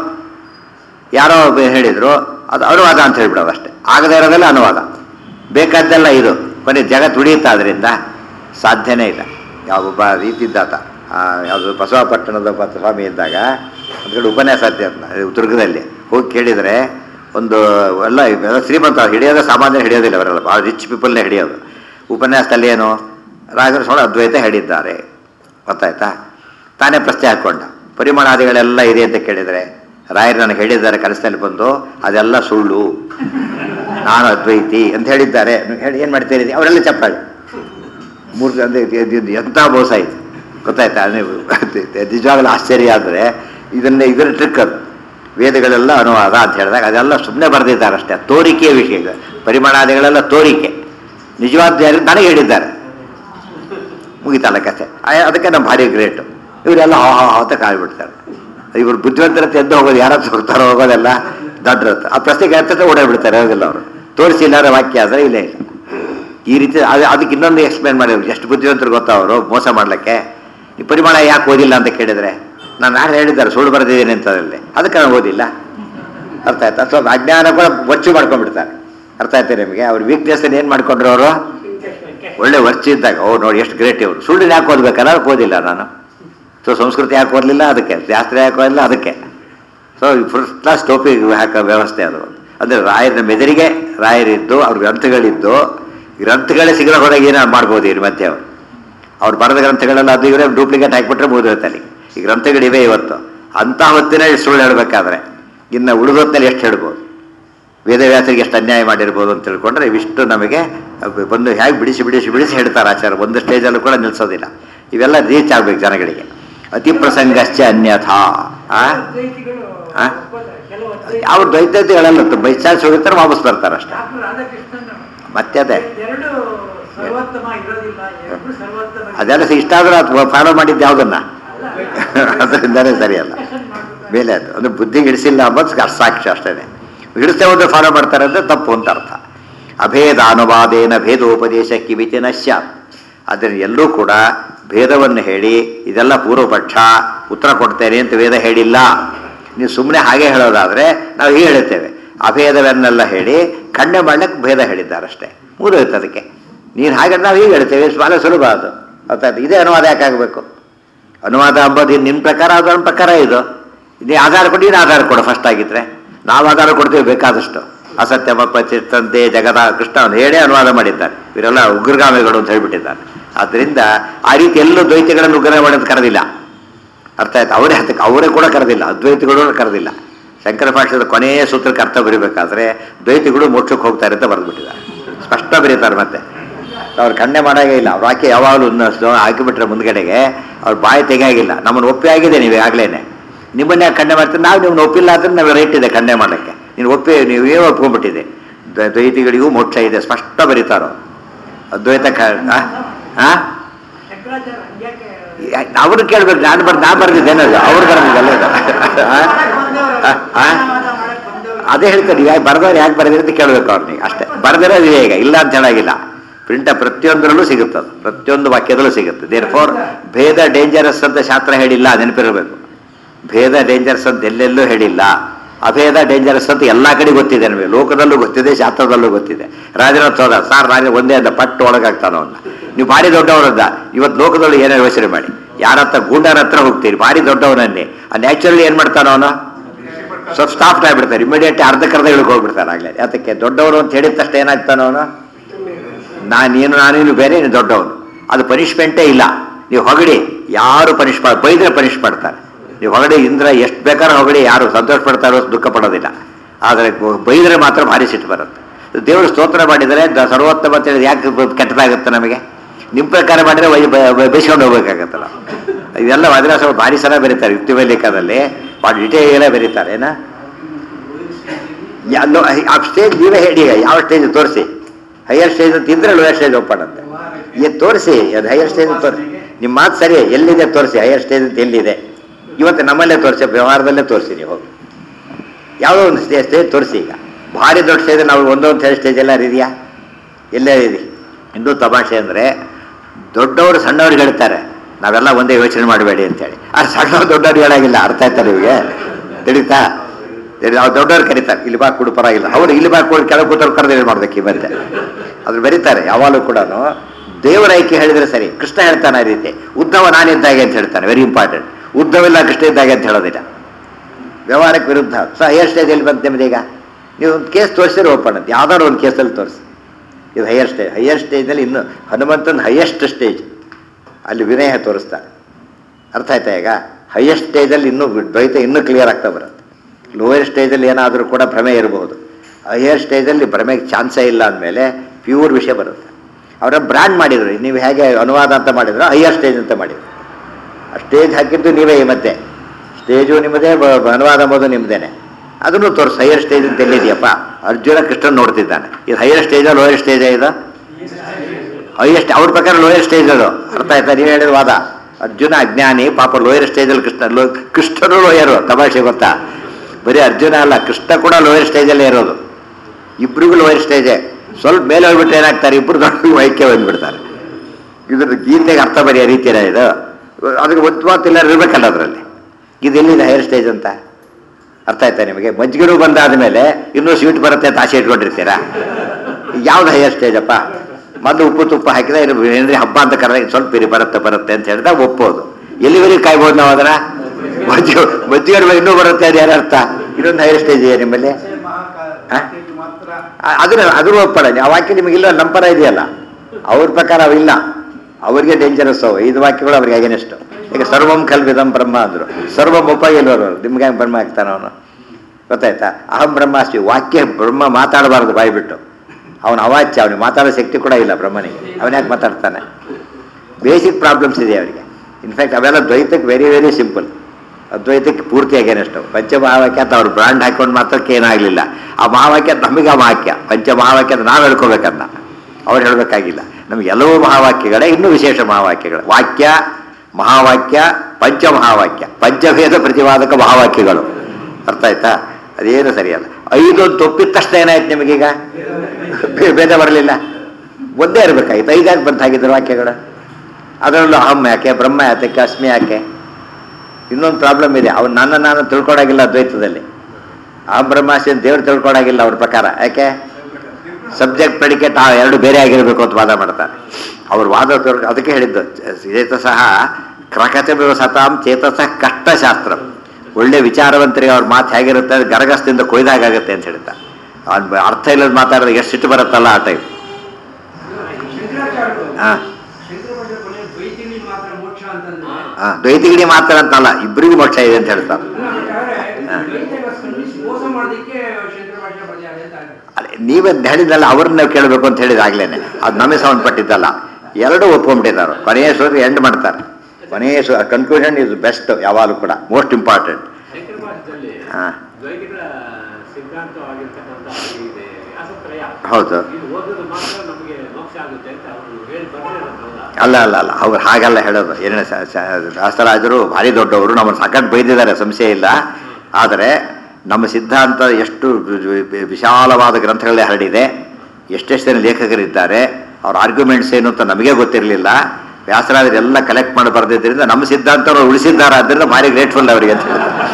A: ಯಾರೋ ಒಬ್ಬ ಹೇಳಿದ್ರು ಅದು ಅನುವಾದ ಅಂತ ಹೇಳ್ಬಿಡೋದು ಅಷ್ಟೇ ಆಗದೇ ಇರೋದೆಲ್ಲ ಅನುವಾದ ಬೇಕಾದ್ದೆಲ್ಲ ಇದು ಕೊನೆ ಜಗತ್ತು ಉಳಿಯುತ್ತಾ ಅದರಿಂದ ಸಾಧ್ಯನೇ ಇಲ್ಲ ಯಾವೊಬ್ಬ ರೀತಿದ್ದಾತ ಯಾವುದು ಬಸವಪಟ್ಟಣದ ಒಬ್ಬ ಸ್ವಾಮಿ ಇದ್ದಾಗ ಒಂದು ಕಡೆ ಉಪನ್ಯಾಸ ಅಂತ ದುರ್ಗದಲ್ಲಿ ಹೋಗಿ ಕೇಳಿದರೆ ಒಂದು ಎಲ್ಲ ಎಲ್ಲ ಶ್ರೀಮಂತ ಹಿಡಿಯೋದು ಸಾಮಾನ್ಯ ಹಿಡಿಯೋದಿಲ್ಲ ಅವರೆಲ್ಲ ಭಾಳ ರಿಚ್ ಪೀಪಲ್ನೇ ಹಿಡಿಯೋದು ಉಪನ್ಯಾಸದಲ್ಲಿ ಏನು ರಾಘವೇಂದ್ರ ಸ್ವಾಮಿ ಅದ್ವೈತ ಹೇಳಿದ್ದಾರೆ ಗೊತ್ತಾಯ್ತಾ ತಾನೇ ಪ್ರಶ್ನೆ ಹಾಕ್ಕೊಂಡ ಪರಿಮಾಣಾದಿಗಳೆಲ್ಲ ಇದೆ ಅಂತ ಕೇಳಿದರೆ ರಾಯರು ನನಗೆ ಹೇಳಿದ್ದಾರೆ ಕನಸಿನಲ್ಲಿ ಬಂದು ಅದೆಲ್ಲ ಸುಳ್ಳು ನಾನು ಅದ್ವೈತಿ ಅಂತ ಹೇಳಿದ್ದಾರೆ ನೀವು ಹೇಳಿ ಏನು ಮಾಡ್ತೀರಿ ಅವರೆಲ್ಲ ಚಪ್ಪಾಳಿ ಮೂರು ಅಂದರೆ ಎಂಥ ಮೋಸ ಆಯ್ತು ಗೊತ್ತಾಯ್ತಾ ನೀವು ನಿಜವಾಗಲೂ ಆಶ್ಚರ್ಯ ಆದರೆ ಇದನ್ನೇ ಇದರ ಟ್ರಿಕ್ ಅದು ವೇದಗಳೆಲ್ಲ ಅನುವಾದ ಅಂತ ಹೇಳಿದಾಗ ಅದೆಲ್ಲ ಸುಮ್ಮನೆ ಬರೆದಿದ್ದಾರೆ ಅಷ್ಟೇ ತೋರಿಕೆಯ ವಿಷಯ ಇದು. ಪರಿಮಾಣಾದಿಗಳೆಲ್ಲ ತೋರಿಕೆ ನಿಜವಾದ ಯಾರು ನನಗೆ ಹೇಳಿದ್ದಾರೆ ಮುಗಿತಲ್ಲ ಕಥೆ ಆ- ಅದಕ್ಕೆ ನಮ್ಮ ಭಾರಿ ಗ್ರೇಟು ಇವರೆಲ್ಲ ಹಾ ಹಾ ಹಾ ಅಂತ ಕಾಯ್ಬಿಡ್ತಾರೆ ಇವರು ಬುದ್ಧಿವಂತರತ್ತೆ ಎದ್ದು ಹೋಗೋದು ಯಾರ ಹತ್ರ ಹೋಗ್ತಾರೋ ಹೋಗೋದೆಲ್ಲ ದೊಡ್ಡರತ್ತು ಆ ಪ್ರಶ್ನೆಗೆ ಅರ್ಥತೆ ಓಡಾಡ್ಬಿಡ್ತಾರೆ ಹೋಗಿಲ್ಲ ಅವರು ತೋರಿಸಿ ಇಲ್ಲಾರ ವಾಕ್ಯ ಆದರೆ ಇಲ್ಲೇ ಇಲ್ಲ ಈ ರೀತಿ ಅದು ಅದಕ್ಕೆ ಇನ್ನೊಂದು ಎಕ್ಸ್ಪ್ಲೇನ್ ಮಾಡಿದ್ರು ಎಷ್ಟು ಬುದ್ಧಿವಂತರು ಗೊತ್ತಾ ಅವರು ಮೋಸ ಮಾಡ್ಲಿಕ್ಕೆ ಈ ಪರಿಮಾಣ ಯಾಕೆ ಓದಿಲ್ಲ ಅಂತ ಕೇಳಿದ್ರೆ ನಾನು ಯಾರು ಹೇಳಿದ್ದಾರೆ ಸುಳ್ಳು ಬರೆದಿದ್ದೀನಿ ಅಂತದ್ರಲ್ಲಿ ಅದಕ್ಕೆ ನಾನು ಓದಿಲ್ಲ ಅರ್ಥ ಆಯ್ತಾ ಸೊ ಅಜ್ಞಾನ ಕೂಡ ಒಚ್ಚು ಮಾಡ್ಕೊಂಡ್ಬಿಡ್ತಾರೆ ಅರ್ಥ ಆಯ್ತಾ ನಿಮಗೆ ಅವ್ರ ವೀಕ್ನೆಸ್ ಏನು ಮಾಡ್ಕೊಂಡ್ರು ಅವರು ಒಳ್ಳೆ ವರ್ಚ ಇದ್ದಾಗ ಓ ನೋಡಿ ಎಷ್ಟು ಗ್ರೇಟ್ ಇವರು ಸುಳ್ಳು ಯಾಕೆ ಓದ್ಬೇಕಲ್ಲ ಅದಕ್ಕೆ ಓದಿಲ್ಲ ನಾನು ಸೊ ಸಂಸ್ಕೃತಿ ಯಾಕೆ ಓದಲಿಲ್ಲ ಅದಕ್ಕೆ ಶಾಸ್ತ್ರ ಯಾಕೆ ಓದಲಿಲ್ಲ ಅದಕ್ಕೆ ಸೊ ಫಸ್ಟ್ ಕ್ಲಾಸ್ ಟೋಪಿ ಹಾಕೋ ವ್ಯವಸ್ಥೆ ಅದು ಅಂದರೆ ರಾಯರ ಮೆದರಿಗೆ ರಾಯರಿದ್ದು ಅವ್ರ ಗ್ರಂಥಗಳಿದ್ದು ಗ್ರಂಥಗಳೇ ಸಿಗಲ ಹೋದಾಗ ಏನೋ ಮಾಡ್ಬೋದು ಇವ್ರ ಮಧ್ಯೆ ಅವರು ಅವ್ರು ಬರೆದ ಗ್ರಂಥಗಳೆಲ್ಲ ಅದು ಇವರೇ ಡೂಪ್ಲಿಕೇಟ್ ಹಾಕಿಬಿಟ್ರೆ ಮುಗಿದೋಯ್ತು ಅಲ್ಲಿ ಈ ಗ್ರಂಥಗಳಿವೆ ಇವತ್ತು ಅಂಥ ಹೊತ್ತಿನ ಸುಳ್ಳು ಹೇಳಬೇಕಾದ್ರೆ ಇನ್ನು ಉಳಿದೊತ್ತಿನಲ್ಲಿ ಎಷ್ಟು ಹೇಳ್ಬೋದು ವೇದವ್ಯಾಸರಿಗೆ ಎಷ್ಟು ಅನ್ಯಾಯ ಮಾಡಿರ್ಬೋದು ಅಂತ ತಿಳ್ಕೊಂಡ್ರೆ ಇವಿಷ್ಟು ನಮಗೆ ಬಂದು ಹೇಗೆ ಬಿಡಿಸಿ ಬಿಡಿಸಿ ಬಿಡಿಸಿ ಹೇಳ್ತಾರೆ ಆಚಾರ ಒಂದು ಸ್ಟೇಜಲ್ಲೂ ಕೂಡ ನಿಲ್ಲಿಸೋದಿಲ್ಲ ಇವೆಲ್ಲ ರೀಚ್ ಆಗ್ಬೇಕು ಜನಗಳಿಗೆ ಅತಿ ಪ್ರಸಂಗಶ್ಚ ಅನ್ಯಥಾ ಆ?
B: ಅದ್ವೈತಿಗಳು
A: ಆ?
B: ಒಪ್ಪಲ್ಲ. ಕೆಲವು ಅದ್ವೈತಿ-
A: ಅವ್ರ ದ್ವೈತತೆಗಳೆಲ್ಲ ಬೈ ಚಾನ್ಸ್ ಹೋಗಿರ್ತಾರೆ ವಾಪಸ್ ಬರ್ತಾರೆ ಅಷ್ಟೇ
B: ಡಾಕ್ಟರ್ ರಾಧಾಕೃಷ್ಣನ್
A: ಮತ್ತೆ ಅದೇ
B: ಎರಡು ಸರ್ವೋತ್ತಮ ಇರೋದಿಲ್ಲ ಎರಡು ಸರ್ವೋತ್ತಮ
A: ಅದೆಲ್ಲ ಇಷ್ಟ ಆದ್ರೆ ಅದು ಫಾಲೋ ಮಾಡಿದ್ದು ಯಾವುದನ್ನ
B: ಅಲ್ಲ.
A: ಅದರಿಂದನೇ ಸರಿಯಲ್ಲ
B: Discussion ಮಾಡ್ಬೇಕು.
A: ಮೇಲೆ ಅದು ಅಂದ್ರೆ ಬುದ್ಧಿಗೆ ಹಿಡಿಸಿಲ್ಲ ಅಂಬೋದು ಅಷ್ಟು ಸಾಕ್ಷಿ ಅಷ್ಟೇ ಹಿಡಿಸ್ತೇ ಹೋದ್ರೆ ಫಾಲೋ ಮಾಡ್ತಾರೆ ಅಂದರೆ ತಪ್ಪು ಅಂತ ಅರ್ಥ ಅಭೇದ ಅನುವಾದೇನ ಭೇದೋಪದೇಶ ಕಿವಿತಿ ನಶ್ಯ ಅದರಿಂದ ಎಲ್ಲರೂ ಕೂಡ ಭೇದವನ್ನು ಹೇಳಿ ಇದೆಲ್ಲ ಪೂರ್ವಪಕ್ಷ ಉತ್ತರ ಕೊಡ್ತೇನೆ ಅಂತ ವೇದ ಹೇಳಿಲ್ಲ ನೀವು ಸುಮ್ಮನೆ ಹಾಗೆ ಹೇಳೋದಾದರೆ ನಾವು ಹೀಗೆ ಹೇಳ್ತೇವೆ ಅಭೇದವನ್ನೆಲ್ಲ ಹೇಳಿ ಖಂಡನೆ ಮಾಡ್ಲಿಕ್ಕೆ ಭೇದ ಹೇಳಿದ್ದಾರೆ ಅಷ್ಟೇ ಮುಗಿದೋಯ್ತು ಅದಕ್ಕೆ ನೀನು ಹಾಗೆ ನಾವು ಹೀಗೆ ಹೇಳ್ತೇವೆ ಭಾಳ ಸುಲಭ ಅದು ಅರ್ಥಾತ್ ಇದೇ ಅನುವಾದ ಯಾಕಾಗಬೇಕು ಅನುವಾದ ಅಂಬೋದು ಇನ್ನು ನಿನ್ನ ಪ್ರಕಾರ ಅದರ ಪ್ರಕಾರ ಇದು ನೀ ಆಧಾರ ಕೊಡಿ ನೀನು ಆಧಾರ ಕೊಡು ಫಸ್ಟ್ ಆಗಿದ್ರೆ ನಾವು ಆಧಾರ ಕೊಡ್ತೀವಿ ಬೇಕಾದಷ್ಟು ಅಸತ್ಯಮಪ್ಪ ಚಿತ್ತಂತೆ ಜಗದ ಕೃಷ್ಣ ಅವ್ನು ಹೇಳೇ ಅನುವಾದ ಮಾಡಿದ್ದಾರೆ ಇವರೆಲ್ಲ ಉಗ್ರಗಾಮಿಗಳು ಅಂತ ಹೇಳ್ಬಿಟ್ಟಿದ್ದಾರೆ ಆದ್ದರಿಂದ ಆ ರೀತಿ ಎಲ್ಲೂ ದ್ವೈತಿಗಳನ್ನು ಉಗ್ರ ಮಾಡೋದು ಕರೆದಿಲ್ಲ ಅರ್ಥ ಆಯ್ತು ಅವರೇ ಹತ್ತಕ್ಕೆ ಅವರೇ ಕೂಡ ಕರೆದಿಲ್ಲ ಅದ್ವೈತಿಗಳು ಕರೆದಿಲ್ಲ ಶಂಕರ ಭಾಷೆದ ಕೊನೆಯ ಸೂತ್ರಕ್ಕೆ ಅರ್ಥ ಬರೀಬೇಕಾದ್ರೆ ದ್ವೈತಿಗಳು ಮೋಕ್ಷಕ್ಕೆ ಹೋಗ್ತಾರೆ ಅಂತ ಬರೆದ್ಬಿಟ್ಟಿದ್ದಾರೆ ಸ್ಪಷ್ಟ ಬರೀತಾರೆ ಮತ್ತೆ ಅವ್ರು ಖಂಡನೆ ಮಾಡಾಗೇ ಇಲ್ಲ ಅವ್ರ ವಾಕ್ಯ ಯಾವಾಗಲೂ ಇನ್ನಷ್ಟು ಹಾಕಿಬಿಟ್ರೆ ಮುಂದ್ಗಡೆಗೆ ಅವ್ರ ಬಾಯಿ ತೆಗಿಯಾಗಿಲ್ಲ ನಮ್ಮನ್ನು ಒಪ್ಪಿ ಆಗಿದೆ ನೀವು ಆಗ್ಲೇನೆ ನಿಮ್ಮನ್ನ ಯಾಕೆ ಖಂಡನೆ ಮಾಡ್ತೀರಿ ನಾವು ನಿಮ್ಮನ್ನ ಒಪ್ಪಿಲ್ಲ ಅಂದ್ರೆ ನಾವು ರೈಟ್ ಇದೆ ಖಂಡನೆ ಮಾಡಲಿಕ್ಕೆ ನೀನು ಒಪ್ಪಿ ನೀವೇ ಒಪ್ಕೊಂಡ್ಬಿಟ್ಟಿದೆ ದ್ವ- ದ್ವೈತಿಗಳಿಗೂ ಮೋಕ್ಷ ಇದೆ ಸ್ಪಷ್ಟ ಬರೀತಾರೋ ಅದ್ವೈತ ಕ ಹಾಂ
B: ಶಂಕರಾಚಾರ್ಯ ಹಂಗ್ಯಾಕೆ
A: ಅವ್ರು ಕೇಳ್ಬೇಕು ನಾನು ಬರ್ ನಾ ಬರ್ದಿದ್ದೇನೆ ಅದು ಅವ್ರು ಬರ್ದಿದ್ದಲ್ಲ ಇದು. ಆ? ಆ? ಆ?
B: ಮಾಡಕ್ ಬಂದವರು
A: ಅದೇ ಹೇಳ್ತಾರೆ ಯಾಕೆ ಬರ್ದವ್ರು ಯಾಕೆ ಬರೆದಿರಿ ಅಂತ ಕೇಳಬೇಕು ಅವ್ರನಿಗೆ ಅಷ್ಟೇ ಬರ್ದಿರೋದು ಇದೆ ಈಗ ಇಲ್ಲ ಅಂತ ಹೇಳಾಗಿಲ್ಲ ಪ್ರಿಂಟ ಪ್ರತಿಯೊಂದರಲ್ಲೂ ಸಿಗುತ್ತೆ ಅದು ಪ್ರತಿಯೊಂದು ವಾಕ್ಯದಲ್ಲೂ ಸಿಗುತ್ತೆ ದೇರ್ ಫೋರ್ ಭೇದ ಡೇಂಜರಸ್ ಅಂತ ಶಾಸ್ತ್ರ ಹೇಳಿಲ್ಲ ನೆನಪಿರಬೇಕು ಭೇದ ಡೇಂಜರಸ್ ಅಂತ ಎಲ್ಲೆಲ್ಲೂ ಹೇಳಿಲ್ಲ ಅಭೇದ ಡೇಂಜರಸ್ ಅಂತ ಎಲ್ಲ ಕಡೆ ಗೊತ್ತಿದೆ ನಮಗೆ ಲೋಕದಲ್ಲೂ ಗೊತ್ತಿದೆ ಶಾಸ್ತ್ರದಲ್ಲೂ ಗೊತ್ತಿದೆ ರಾಜನಾಥ್ ಹೋದ ಸಾರ್ ರಾಜ ಒಂದೇ ಅಂತ ಪಟ್ಟು ಒಳಗಾಗ್ತಾನ ಅವನ್ನ ನೀವು ಭಾರಿ ದೊಡ್ಡವರದ್ದ ಇವತ್ತು ಲೋಕದಲ್ಲಿ ಏನೇ ಯೋಚನೆ ಮಾಡಿ ಯಾರ ಹತ್ರ ಗೂಂಡರ ಹತ್ರ ಹೋಗ್ತೀರಿ ಭಾರಿ ದೊಡ್ಡವನನ್ನೇ ಆ ನ್ಯಾಚುರಲಿ ಏನು ಮಾಡ್ತಾನೋ ಅವನು ಸ್ವಲ್ಪ ಸ್ಟಾಫ್ ಆಗಿಬಿಡ್ತಾರೆ ಇಮಿಡಿಯೇಟ್ ಅರ್ಧಕ್ಕರ್ಧ ಇಳ್ಕೊ ಹೋಗ್ಬಿಡ್ತಾನೆ ಆಗ್ಲೇ ಯಾತಕ್ಕೆ ದೊಡ್ಡವರು ಅಂತ ಹೇಳಿದ ತಕ್ಷಣ ಏನಾಗ್ತಾನೋ ಅವನು ನಾನು ನೀನು ನಾನೇನು ಬೇರೆ ನೀನು ದೊಡ್ಡವನು ಅದು ಪನಿಷ್ಮೆಂಟೇ ಇಲ್ಲ ನೀವು ಹೊಗಡಿ ಯಾರು ಪನಿಷ್ ಮಾಡ ಬೈದ್ರೆ ಪನಿಷ್ ಮಾಡ್ತಾರೆ ನೀವು ಹೊಗಡಿ ಇಂದ್ರ ಎಷ್ಟು ಬೇಕಾದ್ರೂ ಹೊಗಡಿ ಯಾರು ಸಂತೋಷ ಪಡ್ತಾರೋ ದುಃಖ ಪಡೋದಿಲ್ಲ ಆದರೆ ಬೈದ್ರೆ ಮಾತ್ರ ಭಾರಿ ಸಿಟ್ಟು ಬರುತ್ತೆ ದೇವರು ಸ್ತೋತ್ರ ಮಾಡಿದರೆ ದ- ಸರ್ವೋತ್ತಮ ಅಂತ ಹೇಳಿದ್ರೆ ಯಾಕೆ ಬ- ಕೆಟ್ಟದಾಗುತ್ತೆ ನಮಗೆ ನಿಮ್ಮ ಪ್ರಕಾರ ಮಾಡಿದ್ರೆ ವೈ ಬೈಸ್ಕೊಂಡು ಹೋಗ್ಬೇಕಾಗತ್ತಲ್ಲ ಇವೆಲ್ಲ ಮದ್ರಾಸ ಭಾರಿ ಸಲ ಬರೀತಾರೆ ಯುಕ್ತಿ ವೈಲಿಕದಲ್ಲಿ ಭಾಳ ಡಿಟೇಲ್ ಬರೀತಾರೆ ಏನ ಎಲ್ಲೋ ಆ ಸ್ಟೇಜ್ ನೀವೇ ಹೇಳಿ ಈಗ ಯಾವ ಸ್ಟೇಜ್ ತೋರಿಸಿ ಹೈಯರ್ ಸ್ಟೇಜ್ ಅಂತ ಇದ್ರೆ ಲೋಯರ್ ಸ್ಟೇಜ್ ಓಪನ್ ಅಂತ ಇದು ತೋರಿಸಿ ಅದು ಹೈಯರ್ ಸ್ಟೇಜ್ ತೋರಿಸಿ ನಿಮ್ಮ ಮಾತು ಸರಿ ಎಲ್ಲಿದೆ ತೋರಿಸಿ ಹೈಯರ್ ಸ್ಟೇಜ್ ಅಂತ ಎಲ್ಲಿದೆ ಇವತ್ತು ನಮ್ಮಲ್ಲೇ ತೋರಿಸಿ ವ್ಯವಹಾರದಲ್ಲೇ ತೋರಿಸಿ ನೀವು ಹೋಗಿ ಯಾವುದೋ ಒಂದು ಸ್ಟೇಜ್ ಸ್ಟೇಜ್ ತೋರಿಸಿ ಈಗ ಭಾರಿ ದೊಡ್ಡ ಸ್ಟೇಜ್ ನಾವು ಒಂದೊಂದು ಹೇಳಿ ಸ್ಟೇಜ್ ಎಲ್ಲ ಇದೆಯಾ ಎಲ್ಲೇ ಇದೆ ಇನ್ನೂ ತಮಾಷೆ ಅಂದರೆ ದೊಡ್ಡವರು ಸಣ್ಣವ್ರಿಗೆ ಹೇಳ್ತಾರೆ ನಾವೆಲ್ಲ ಒಂದೇ ಯೋಚನೆ ಮಾಡಬೇಡಿ ಅಂತೇಳಿ ಆ ಸಣ್ಣವ್ರು ದೊಡ್ಡವ್ರು ಹೇಳಾಗಿಲ್ಲ ಅರ್ಥ ಆಯ್ತಾ ನಿಮಗೆ ತಿಳಿತಾ ನಾವು ದೊಡ್ಡವ್ರು ಕರೀತಾರೆ ಇಲ್ಲಿ ಬಾ ಕೊಡು ಪರವಾಗಿಲ್ಲ ಅವ್ರು ಇಲ್ಲಿ ಬಾ ಕೊಡು ಕೆಳಗೆ ಕೂತವ್ರು ಕರೆದು ಏನು ಮಾಡ್ಬೇಕು ಈ ಮತ್ತೆ ಅದ್ರ ಬರೀತಾರೆ ಯಾವಾಗಲೂ ಕೂಡ ದೇವರ ಆಯ್ಕೆ ಹೇಳಿದ್ರೆ ಸರಿ ಕೃಷ್ಣ ಹೇಳ್ತಾನೆ ಆ ರೀತಿ ಉದ್ದವ ನಾನಿದ್ದಾಗೆ ಅಂತ ಹೇಳ್ತಾನೆ ವೆರಿ ಇಂಪಾರ್ಟೆಂಟ್ ಉದ್ದವಿಲ್ಲ ಕೃಷ್ಣ ಇದ್ದಾಗೆ ಅಂತ ಹೇಳೋದಿಲ್ಲ ವ್ಯವಹಾರಕ್ಕೆ ವಿರುದ್ಧ ಸೊ ಹೈಯರ್ ಸ್ಟೇಜಲ್ಲಿ ಬಂತು ನಿಮ್ದು ಈಗ ನೀವು ಒಂದು ಕೇಸ್ ತೋರಿಸಿದ್ರೆ ಓಪನ್ ಅಂತ ಯಾವ್ದಾದ್ರು ಒಂದು ಕೇಸಲ್ಲಿ ತೋರಿಸಿ ಇದು ಹೈಯರ್ ಸ್ಟೇಜ್ ಹೈಯರ್ ಸ್ಟೇಜಲ್ಲಿ ಇನ್ನು ಹನುಮಂತನ ಹೈಯೆಸ್ಟ್ ಸ್ಟೇಜ್ ಅಲ್ಲಿ ವಿನಯ ತೋರಿಸ್ತಾರೆ ಅರ್ಥ ಆಯ್ತಾ ಈಗ ಹೈಯೆಸ್ಟ್ ಸ್ಟೇಜಲ್ಲಿ ಇನ್ನೂ ದ್ವೈತ ಇನ್ನೂ ಕ್ಲಿಯರ್ ಆಗ್ತಾ ಬರುತ್ತೆ ಲೋಯರ್ ಸ್ಟೇಜಲ್ಲಿ ಏನಾದರೂ ಕೂಡ ಭ್ರಮೆ ಇರಬಹುದು ಹೈಯರ್ ಸ್ಟೇಜಲ್ಲಿ ಭ್ರಮೆಗೆ ಚಾನ್ಸೇ ಇಲ್ಲ ಅಂದಮೇಲೆ ಪ್ಯೂರ್ ವಿಷಯ ಬರುತ್ತೆ ಅವರ ಬ್ರ್ಯಾಂಡ್ ಮಾಡಿದ್ರು ನೀವು ಹೇಗೆ ಅನುವಾದ ಅಂತ ಮಾಡಿದ್ರು ಹೈಯರ್ ಸ್ಟೇಜ್ ಅಂತ ಮಾಡಿದ್ರು ಆ ಸ್ಟೇಜ್ ಹಾಕಿದ್ದು ನೀವೇ ಈ ಮತ್ತೆ ಸ್ಟೇಜು ನಿಮ್ಮದೇ ಬ- ಬ- ಅನುವಾದ ಅಂಬೋದು ನಿಮ್ಮದೇನೆ ಅದನ್ನು ತೋರಿಸಿ ಹೈಯರ್ ಸ್ಟೇಜ್ ಅಂತ ಎಲ್ಲಿದೆಯಪ್ಪ ಅರ್ಜುನ ಕೃಷ್ಣನ್ ನೋಡ್ತಿದ್ದಾನೆ ಇದು ಹೈಯರ್ ಸ್ಟೇಜಾ ಲೋಯರ್ ಸ್ಟೇಜಾ ಇದು ಹೈಯೆಸ್ಟ್ ಅವ್ರ ಪ್ರಕಾರ ಲೋಯರ್ ಸ್ಟೇಜ್ ಅದು ಅರ್ಥ ಆಯ್ತಾ ನೀವು ಹೇಳಿದ ವಾದ ಅರ್ಜುನ ಅಜ್ಞಾನಿ ಪಾಪ ಲೋಯರ್ ಸ್ಟೇಜಲ್ಲಿ ಕೃಷ್ಣ ಲೋ ಕೃಷ್ಣನು ಲೋಯರು ತಮಾಷೆ ಗೊತ್ತಾ ಬರೀ ಅರ್ಜುನ ಅಲ್ಲ ಕೃಷ್ಣ ಕೂಡ ಲೋಯರ್ ಸ್ಟೇಜಲ್ಲೇ ಇರೋದು ಇಬ್ರಿಗೂ ಲೋಯರ್ ಸ್ಟೇಜೇ ಸ್ವಲ್ಪ ಮೇಲೆ ಹೋಗ್ಬಿಟ್ರೆ ಏನಾಗ್ತಾರೆ ಇಬ್ರು ದೊಡ್ಡ ವೈಕ್ಯ ಬಂದ್ಬಿಡ್ತಾರೆ ಇದ್ರ ಗೀತೆಗೆ ಅರ್ಥ ಬರೆಯೋ ರೀತಿಯೇ ಇದು ಅದಕ್ಕೆ ಉತ್ಪಾತಿಲ್ಲ ಇರಬೇಕಲ್ಲ ಅದರಲ್ಲಿ ಇದು ಎಲ್ಲಿದೆ ಹೈಯರ್ ಸ್ಟೇಜ್ ಅಂತ ಅರ್ಥ ಆಯ್ತಾ ನಿಮಗೆ ಮಜ್ಜಿಗೆನೂ ಬಂದಾದ ಮೇಲೆ ಇನ್ನೂ ಸ್ವೀಟ್ ಬರುತ್ತೆ ಅಂತ ಆಸೆ ಇಟ್ಕೊಂಡಿರ್ತೀರಾ ಯಾವ್ದು ಹೈಯರ್ ಸ್ಟೇಜ್ ಅಪ್ಪ ಮೊದಲು ಉಪ್ಪು ತುಪ್ಪ ಹಾಕಿದ ಇನ್ನು ಏನ್ರಿ ಹಬ್ಬ ಅಂತ ಕರೆದಾಗ ಸ್ವಲ್ಪ ಇರಿ ಬರುತ್ತೆ ಬರುತ್ತೆ ಅಂತ ಹೇಳಿದಾಗ ಒಪ್ಪೋದು ಎಲ್ಲಿವರೆಗೆ ಕಾಯ್ಬೋದು ನಾವು ಅದನ್ನ ಮಜ್ಜಿಗೆ ಮಜ್ಜಿಗೆ ಇನ್ನೂ ಬರುತ್ತೆ ಅದು ಏನರ್ಥ ಇನ್ನೊಂದು ಹೈಯರ್ ಸ್ಟೇಜ್ ಇದೆ ನಿಮ್ಮಲ್ಲಿ ಹಾ?
B: ಮಾತ್ರ
A: ಆ- ಅದನ್ನ ಅದು ಒಪ್ಪಡ ಆ ವಾಕ್ಯ ನಿಮಗಿಲ್ಲ ನಂಬರ ಇದೆಯಲ್ಲ ಅವ್ರ ಪ್ರಕಾರ ಅವಿಲ್ಲ ಅವ್ರಿಗೆ ಡೇಂಜರಸ್ ಅವು ಐದು ವಾಕ್ಯಗಳು ಅವ್ರಿಗೆ ಅಗೇನೆಸ್ಟ್ ಈಗ ಸರ್ವಂ ಕಲ್ವಿದಂ ಬ್ರಹ್ಮ ಅಂದ್ರು ಸರ್ವಂ ಉಪಯೋಗಿಲ್ಲವರು ನಿಮ್ಗೆ ಹೆಂಗೆ ಬ್ರಹ್ಮ ಆಗ್ತಾನ ಅವನು ಗೊತ್ತಾಯ್ತಾ ಅಹಂ ಬ್ರಹ್ಮಾಸ್ಮಿ ವಾಕ್ಯ ಬ್ರಹ್ಮ ಮಾತಾಡಬಾರ್ದು ಬಾಯಿ ಬಿಟ್ಟು ಅವನ ಅವಾಚ್ಯ ಅವನಿಗೆ ಮಾತಾಡೋ ಶಕ್ತಿ ಕೂಡ ಇಲ್ಲ ಬ್ರಹ್ಮನಿಗೆ ಅವನ್ಯಾಕೆ ಮಾತಾಡ್ತಾನೆ ಬೇಸಿಕ್ ಪ್ರಾಬ್ಲಮ್ಸ್ ಇದೆ ಅವರಿಗೆ ಇನ್ಫ್ಯಾಕ್ಟ್ ಅವೆಲ್ಲ ದ್ವೈತಕ್ಕೆ ವೆರಿ ವೆರಿ ಸಿಂಪಲ್ ಅದ್ವೈತಕ್ಕೆ ಪೂರ್ತಿ ಅಗೇನೆಸ್ಟ್ ಪಂಚಮಹಾವಾಕ್ಯ ಅಂತ ಅವ್ರು ಬ್ರಾಂಡ್ ಹಾಕೊಂಡು ಮಾತ್ರಕ್ಕೆ ಏನಾಗಲಿಲ್ಲ ಆ ಮಹಾವಾಕ್ಯ ನಮಗೆ ಆ ವಾಕ್ಯ ಪಂಚಮಹಾವಾಕ್ಯ ಅಂತ ನಾವು ಹೇಳ್ಕೋಬೇಕನ್ನ ಅವ್ರು ಹೇಳಬೇಕಾಗಿಲ್ಲ ನಮ್ಗೆ ಎಲ್ಲವೂ ಮಹಾವಾಕ್ಯಗಳೇ ಇನ್ನೂ ವಿಶೇಷ ಮಹಾವಾಕ್ಯಗಳು ವಾಕ್ಯ ಮಹಾವಾಕ್ಯ ಪಂಚಮಹಾವಾಕ್ಯ ಪಂಚಭೇದ ಪ್ರತಿವಾದಕ ಮಹಾವಾಕ್ಯಗಳು ಅರ್ಥ ಆಯ್ತಾ ಅದೇನು ಸರಿಯಲ್ಲ ಐದು ಅಂತ ಒಪ್ಪಿದ ತಕ್ಷಣ ಏನಾಯ್ತು ನಿಮಗೀಗ ಭೇ- ಭೇದ ಬರಲಿಲ್ಲ ಒಂದೇ ಇರಬೇಕಾಗಿತ್ತು ಐದಾಗಿ ಬಂತ ಹಾಗಿದ್ರು ವಾಕ್ಯಗಳು ಅದರಲ್ಲೂ ಅಹಂ ಯಾಕೆ ಬ್ರಹ್ಮ ಯಾತಕ್ಕೆ ಅಸ್ಮಿ ಯಾಕೆ ಇನ್ನೊಂದು ಪ್ರಾಬ್ಲಮ್ ಇದೆ ಅವ್ನು ನನ್ನ ನಾನು ತಿಳ್ಕೊಳಾಗಿಲ್ಲ ಅದ್ವೈತದಲ್ಲಿ ಅಹಂ ಬ್ರಹ್ಮಾಸ್ಮಿ ಅಂತ ದೇವ್ರು ತಿಳ್ಕೊಳಾಗಿಲ್ಲ ಅವ್ರ ಪ್ರಕಾರ ಯಾಕೆ ಸಬ್ಜೆಕ್ಟ್ ಪ್ರೆಡಿಕೇಟ್ ಆ ಎರಡು ಬೇರೆ ಆಗಿರಬೇಕು ಅಂತ ವಾದ ಮಾಡ್ತಾರೆ ಅವ್ರ ವಾದ ತಿಳ್ಕೊ- ಅದಕ್ಕೆ ಹೇಳಿದ್ದು ಚೇತಸಃ ಕ್ರಕಚ ಸತಾಂ ಚೇತಸಃ ಕಷ್ಟಶಾಸ್ತ್ರ ಒಳ್ಳೆ ವಿಚಾರವಂತರಿಗೆ ಅವ್ರ ಮಾತು ಹೇಗಿರುತ್ತೆ ಅದು ಗರಗಸದಿಂದ ಕೊಯ್ದಾಗುತ್ತೆ ಅಂತ ಹೇಳ್ತಾರೆ ಅವ್ನ್ ಅರ್ಥ ಇಲ್ಲದ ಮಾತಾಡಿದ್ರೆ ಎಷ್ಟು ಸಿಟ್ಟು ಬರುತ್ತಲ್ಲ ಆ ಟೈಪ್
B: ಶಂಕರಾಚಾರ್ಯರು
A: ಹಾ.
B: ಶಂಕರಾಚಾರ್ಯ ಕೊನೆ ದ್ವೈತಿಗಳು ಮಾತ್ರ ಮೋಕ್ಷ ಅಂತಂದ್ರೆ
A: ಹಾಂ ದ್ವೈತಿಗಿಡಿ ಮಾತ್ರ ಅಂತಲ್ಲ ಇಬ್ಬರಿಗೂ ಮೋಕ್ಷ ಇದೆ ಅಂತ ಹೇಳ್ತಾರೆ
B: ಅಲ್ಲ, ಬೇಕಾದ್ರೆ
A: ಹಾ.
B: ದ್ವೈತಗೋಸ್ಕರ ಮೋಸ ಮಾಡೋದಕ್ಕೆ ಶಂಕರ ಭಾಷೆ ಬರೆದಿದ್ದಾರೆ ಅಂತ ಆಗುತ್ತೆ.
A: ಅದೇ ನೀವೇ ಹೇಳಿದಲ್ಲ ಅವ್ರನ್ನ ನಾವು ಕೇಳಬೇಕು ಅಂತ ಹೇಳಿದ ಆಗ್ಲೇನೆ ಅದು ನಮಗೆ ಸಂಬಂಧಪಟ್ಟಿದ್ದಲ್ಲ ಎರಡೂ ಒಪ್ಕೊಂಡ್ಬಿಟ್ಟಿದ್ದಾರೆ ಕೊನೆಯ ಸೋರಿ ಎಂಡ್ ಮಾಡ್ತಾರೆ ಕೊನೆಯ ಸು ಕನ್ಕ್ಲೂಷನ್ ಇಸ್ ಬೆಸ್ಟ್ ಯಾವಾಗಲೂ ಕೂಡ ಮೋಸ್ಟ್ ಇಂಪಾರ್ಟೆಂಟ್
C: ಶಂಕರ ಭಾಷೆಯಲ್ಲಿ
A: ಹಾ.
C: ದ್ವೈತಿಗಳ ಸಿದ್ಧಾಂತವಾಗಿರ್ತಕ್ಕಂಥ ಇದೆ ವ್ಯಾಸತ್ರಯ
A: ಹೌದು
C: ಇದು ಓದೋದು ಮಾತ್ರ ನಮಗೆ ಮೋಕ್ಷ ಆಗುತ್ತೆ ಅಂತ ಅವರು ಹೇಳಿ ಬರ್ತಿರೋದ್ರಲ್ಲ
A: ಅಲ್ಲ ಅಲ್ಲ ಅಲ್ಲ ಅವ್ರು ಹಾಗಲ್ಲ ಹೇಳೋದು ಏನೇನು ಶಾಸ್ತ್ರರಾಜರು ಭಾರಿ ದೊಡ್ಡವರು ನಮ್ಮನ್ನು ಸಾಕಷ್ಟು ಬೈದಿದ್ದಾರೆ ಸಂಶಯ ಇಲ್ಲ ಆದರೆ ನಮ್ಮ ಸಿದ್ಧಾಂತ ಎಷ್ಟು ವಿ- ವಿಶಾಲವಾದ ಗ್ರಂಥಗಳೇ ಹರಡಿದೆ ಎಷ್ಟೆಷ್ಟು ಜನ ಲೇಖಕರಿದ್ದಾರೆ ಅವ್ರ ಆರ್ಗ್ಯುಮೆಂಟ್ಸ್ ಏನು ಅಂತ ನಮಗೆ ಗೊತ್ತಿರಲಿಲ್ಲ ವ್ಯಾಸರಾಜರೆಲ್ಲ ಕಲೆಕ್ಟ್ ಮಾಡಿ ಬರೆದಿದ್ದರಿಂದ ನಮ್ಮ ಸಿದ್ಧಾಂತವನ್ನು ಉಳಿಸಿದ್ದಾರೆ ಆದ್ದರಿಂದ ಭಾರಿ ಗ್ರೇಟ್ಫುಲ್ ಅವರಿಗೆ ಅಂತ ಹೇಳ್ತಾರೆ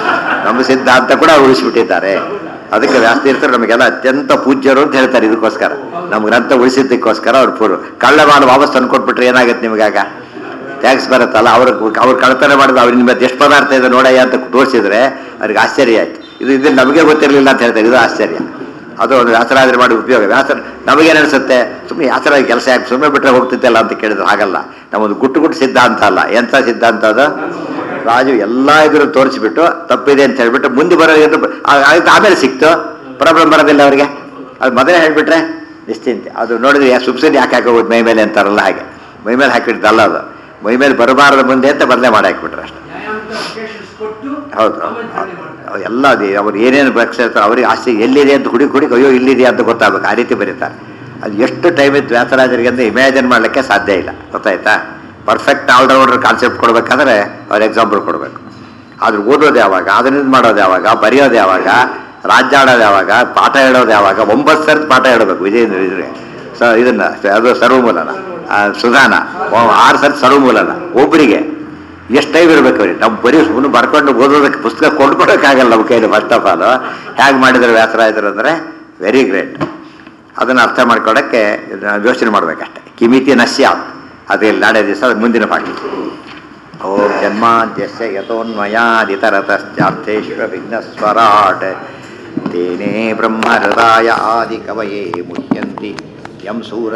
A: ನಮ್ಮ ಸಿದ್ಧಾಂತ ಕೂಡ ಅವ್ರು ಉಳಿಸ್ಬಿಟ್ಟಿದ್ದಾರೆ ಅದಕ್ಕೆ ವ್ಯಾಸತೀರ್ಥರು ನಮಗೆಲ್ಲ ಅತ್ಯಂತ ಪೂಜ್ಯರು ಅಂತ ಹೇಳ್ತಾರೆ ಇದಕ್ಕೋಸ್ಕರ ನಮ್ಮ ಗ್ರಂಥ ಉಳಿಸಿದ್ದಕ್ಕೋಸ್ಕರ ಅವ್ರು ಪೂರ್ವ ಕಳ್ಳ ಮಾಡಿ ವಾಪಸ್ ತಂದ್ಕೊಟ್ಬಿಟ್ರೆ ಏನಾಗುತ್ತೆ ನಿಮಗಾಗ ಟ್ಯಾಕ್ಸ್ ಬರುತ್ತಲ್ಲ ಅವ್ರ ಅವ್ರು ಕಳ್ತನ ಮಾಡಿದ್ರು ಅವ್ರ ನಿಮ್ಮ ಎಷ್ಟು ಪದಾರ್ಥ ಇದೆ ನೋಡಯ್ಯ ಅಂತ ತೋರಿಸಿದ್ರೆ ಅವ್ರಿಗೆ ಆಶ್ಚರ್ಯ ಆಯ್ತು ಇದು ಇದು ನಮಗೆ ಗೊತ್ತಿರಲಿಲ್ಲ ಅಂತ ಹೇಳ್ತಾರೆ ಇದು ಆಶ್ಚರ್ಯ ಅದು ಒಂದು ವ್ಯಾಸರಾದ್ರೆ ಮಾಡಿ ಉಪಯೋಗ ವ್ಯಾಸರ ನಮಗೇನು ಅನಿಸುತ್ತೆ ಸುಮ್ಮನೆ ವ್ಯಾಸರಾಜ ಕೆಲಸ ಯಾಕೆ ಸುಮ್ಮನೆ ಬಿಟ್ಟರೆ ಹೋಗ್ತಿದ್ದಲ್ಲ ಅಂತ ಕೇಳಿದ್ರು ಹಾಗಲ್ಲ ನಮ್ಮೊಂದು ಗುಟ್ಟು ಗುಟ್ಟು ಸಿದ್ಧಾಂತ ಅಲ್ಲ ಎಂಥ ಸಿದ್ಧಾಂತ ಅದು ರಾಜು ಎಲ್ಲ ಇದ್ರು ತೋರಿಸ್ಬಿಟ್ಟು ತಪ್ಪಿದೆ ಅಂತ ಹೇಳ್ಬಿಟ್ಟು ಮುಂದೆ ಬರೋ ಏನು ಆ- ಆಯ್ತು ಆಮೇಲೆ ಸಿಕ್ತು ಪ್ರಾಬ್ಲಮ್ ಬರೋದಿಲ್ಲ ಅವರಿಗೆ ಅದು ಮೊದಲೇ ಹೇಳ್ಬಿಟ್ರೆ ನಿಶ್ಚಿಂತೆ ಅದು ನೋಡಿದ್ರೆ ಯಾ ಸುಬ್ಸಿಡಿ ಯಾಕೆ ಹಾಕೋಬೋದು ಮೈ ಮೇಲೆ ಅಂತಾರಲ್ಲ ಹಾಗೆ ಮೈ ಮೇಲೆ ಹಾಕಿಡ್ದಲ್ಲ ಅದು ಮೈ ಮೇಲೆ ಬರಬಾರದ ಮುಂದೆ ಅಂತ ಬದಲೇ ಮಾಡಿ ಹಾಕ್ಬಿಟ್ರೆ ಅಷ್ಟೇ
B: ನ್ಯಾಯಾಂಗ ಅಬ್ಜೆಕ್ಷನ್ಸ್ ಕೊಟ್ಟು
A: ಹೌದು
B: ಆಮೇಲೆ ದಂಡನೆ ಮಾಡ್ತಾರೆ.
A: ಹೌದು. ಎಲ್ಲ ಅದೇ ಅವ್ರು ಏನೇನು ಬರ್ತಾರೆ ಅವ್ರಿಗೆ ಆಸ್ತಿ ಎಲ್ಲಿದೆ ಅಂತ ಹುಡುಕಿ ಹುಡುಕಿ ಅಯ್ಯೋ ಇಲ್ಲಿದೆ ಅಂತ ಗೊತ್ತಾಗಬೇಕು ಆ ರೀತಿ ಬರೀತಾರೆ ಅದು ಎಷ್ಟು ಟೈಮ್ ಇತ್ತು ವ್ಯಾಸರಾಜರಿಗೆ ಅಂತ ಇಮ್ಯಾಜಿನ್ ಮಾಡಲಿಕ್ಕೆ ಸಾಧ್ಯ ಇಲ್ಲ ಗೊತ್ತಾಯ್ತಾ ಪರ್ಫೆಕ್ಟ್ ಆಲ್ರೌಂಡರ್ ಕಾನ್ಸೆಪ್ಟ್ ಕೊಡ್ಬೇಕಾದ್ರೆ ಅವ್ರು ಎಕ್ಸಾಂಪಲ್ ಕೊಡಬೇಕು ಆದ್ರೆ ಓದೋದು ಯಾವಾಗ ಅದನ್ನ ಇದು ಮಾಡೋದು ಯಾವಾಗ ಬರೆಯೋದು ಯಾವಾಗ ರಾಜ್ಯ ಆಡೋದು ಯಾವಾಗ ಪಾಠ ಹೇಳೋದು ಯಾವಾಗ ಒಂಬತ್ತು ಸರ್ತಿ ಪಾಠ ಹೇಳಬೇಕು ವಿಜಯೇಂದ್ರ ಇದ್ರೆ ಸ ಇದನ್ನ ಅದು ಸರ್ವಮೂಲನ ಆ, ಸುಧಾನ ಓ- ಆರು ಸರ್ತಿ ಸರ್ವಮೂಲನ ಒಬ್ಬರಿಗೆ ಎಷ್ಟು ಟೈಮ್ ಇರ್ಬೇಕು ಅವ್ರಿಗೆ ನಾವು ಬರೀ ಸುಮ್ಮನೆ ಬರ್ಕೊಂಡು ಓದೋದಕ್ಕೆ ಪುಸ್ತಕ ಕೊಂಡ್ಕೊಡೋಕ್ಕಾಗಲ್ಲ ನಮ್ಮ ಕೈಲಿ ಫಸ್ಟ್ ಆಫ್ ಆಲ್ ಹೇಗೆ ಮಾಡಿದ್ರು ವ್ಯಾಸರಾಜರು ಅಂದರೆ ವೆರಿ ಗ್ರೇಟ್ ಅದನ್ನು ಅರ್ಥ ಮಾಡ್ಕೊಳ್ಳೋಕ್ಕೆ ಇದನ್ನ ಯೋಚನೆ ಮಾಡ್ಬೇಕಷ್ಟೆ ಕಿಮಿತಿ ನಶ್ಯ ಅದೇ ನಾಳೆ ದಿವಸ ಅದು ಮುಂದಿನ ಪಾಠ ಓಂ ಜನ್ಮಾದ್ಯಸ್ಯ ಯಥೋನ್ಮಯಾದಿತರತಶ್ಚಾರ್ಥೇಶ್ವ ವಿಘ್ನಸ್ವರಾಟ್ ತೇನೇ ಬ್ರಹ್ಮಹೃದಾಯ ಆದಿಕವಯೇ ಮುಹ್ಯಂತಿ ಯಂ ಸೂರ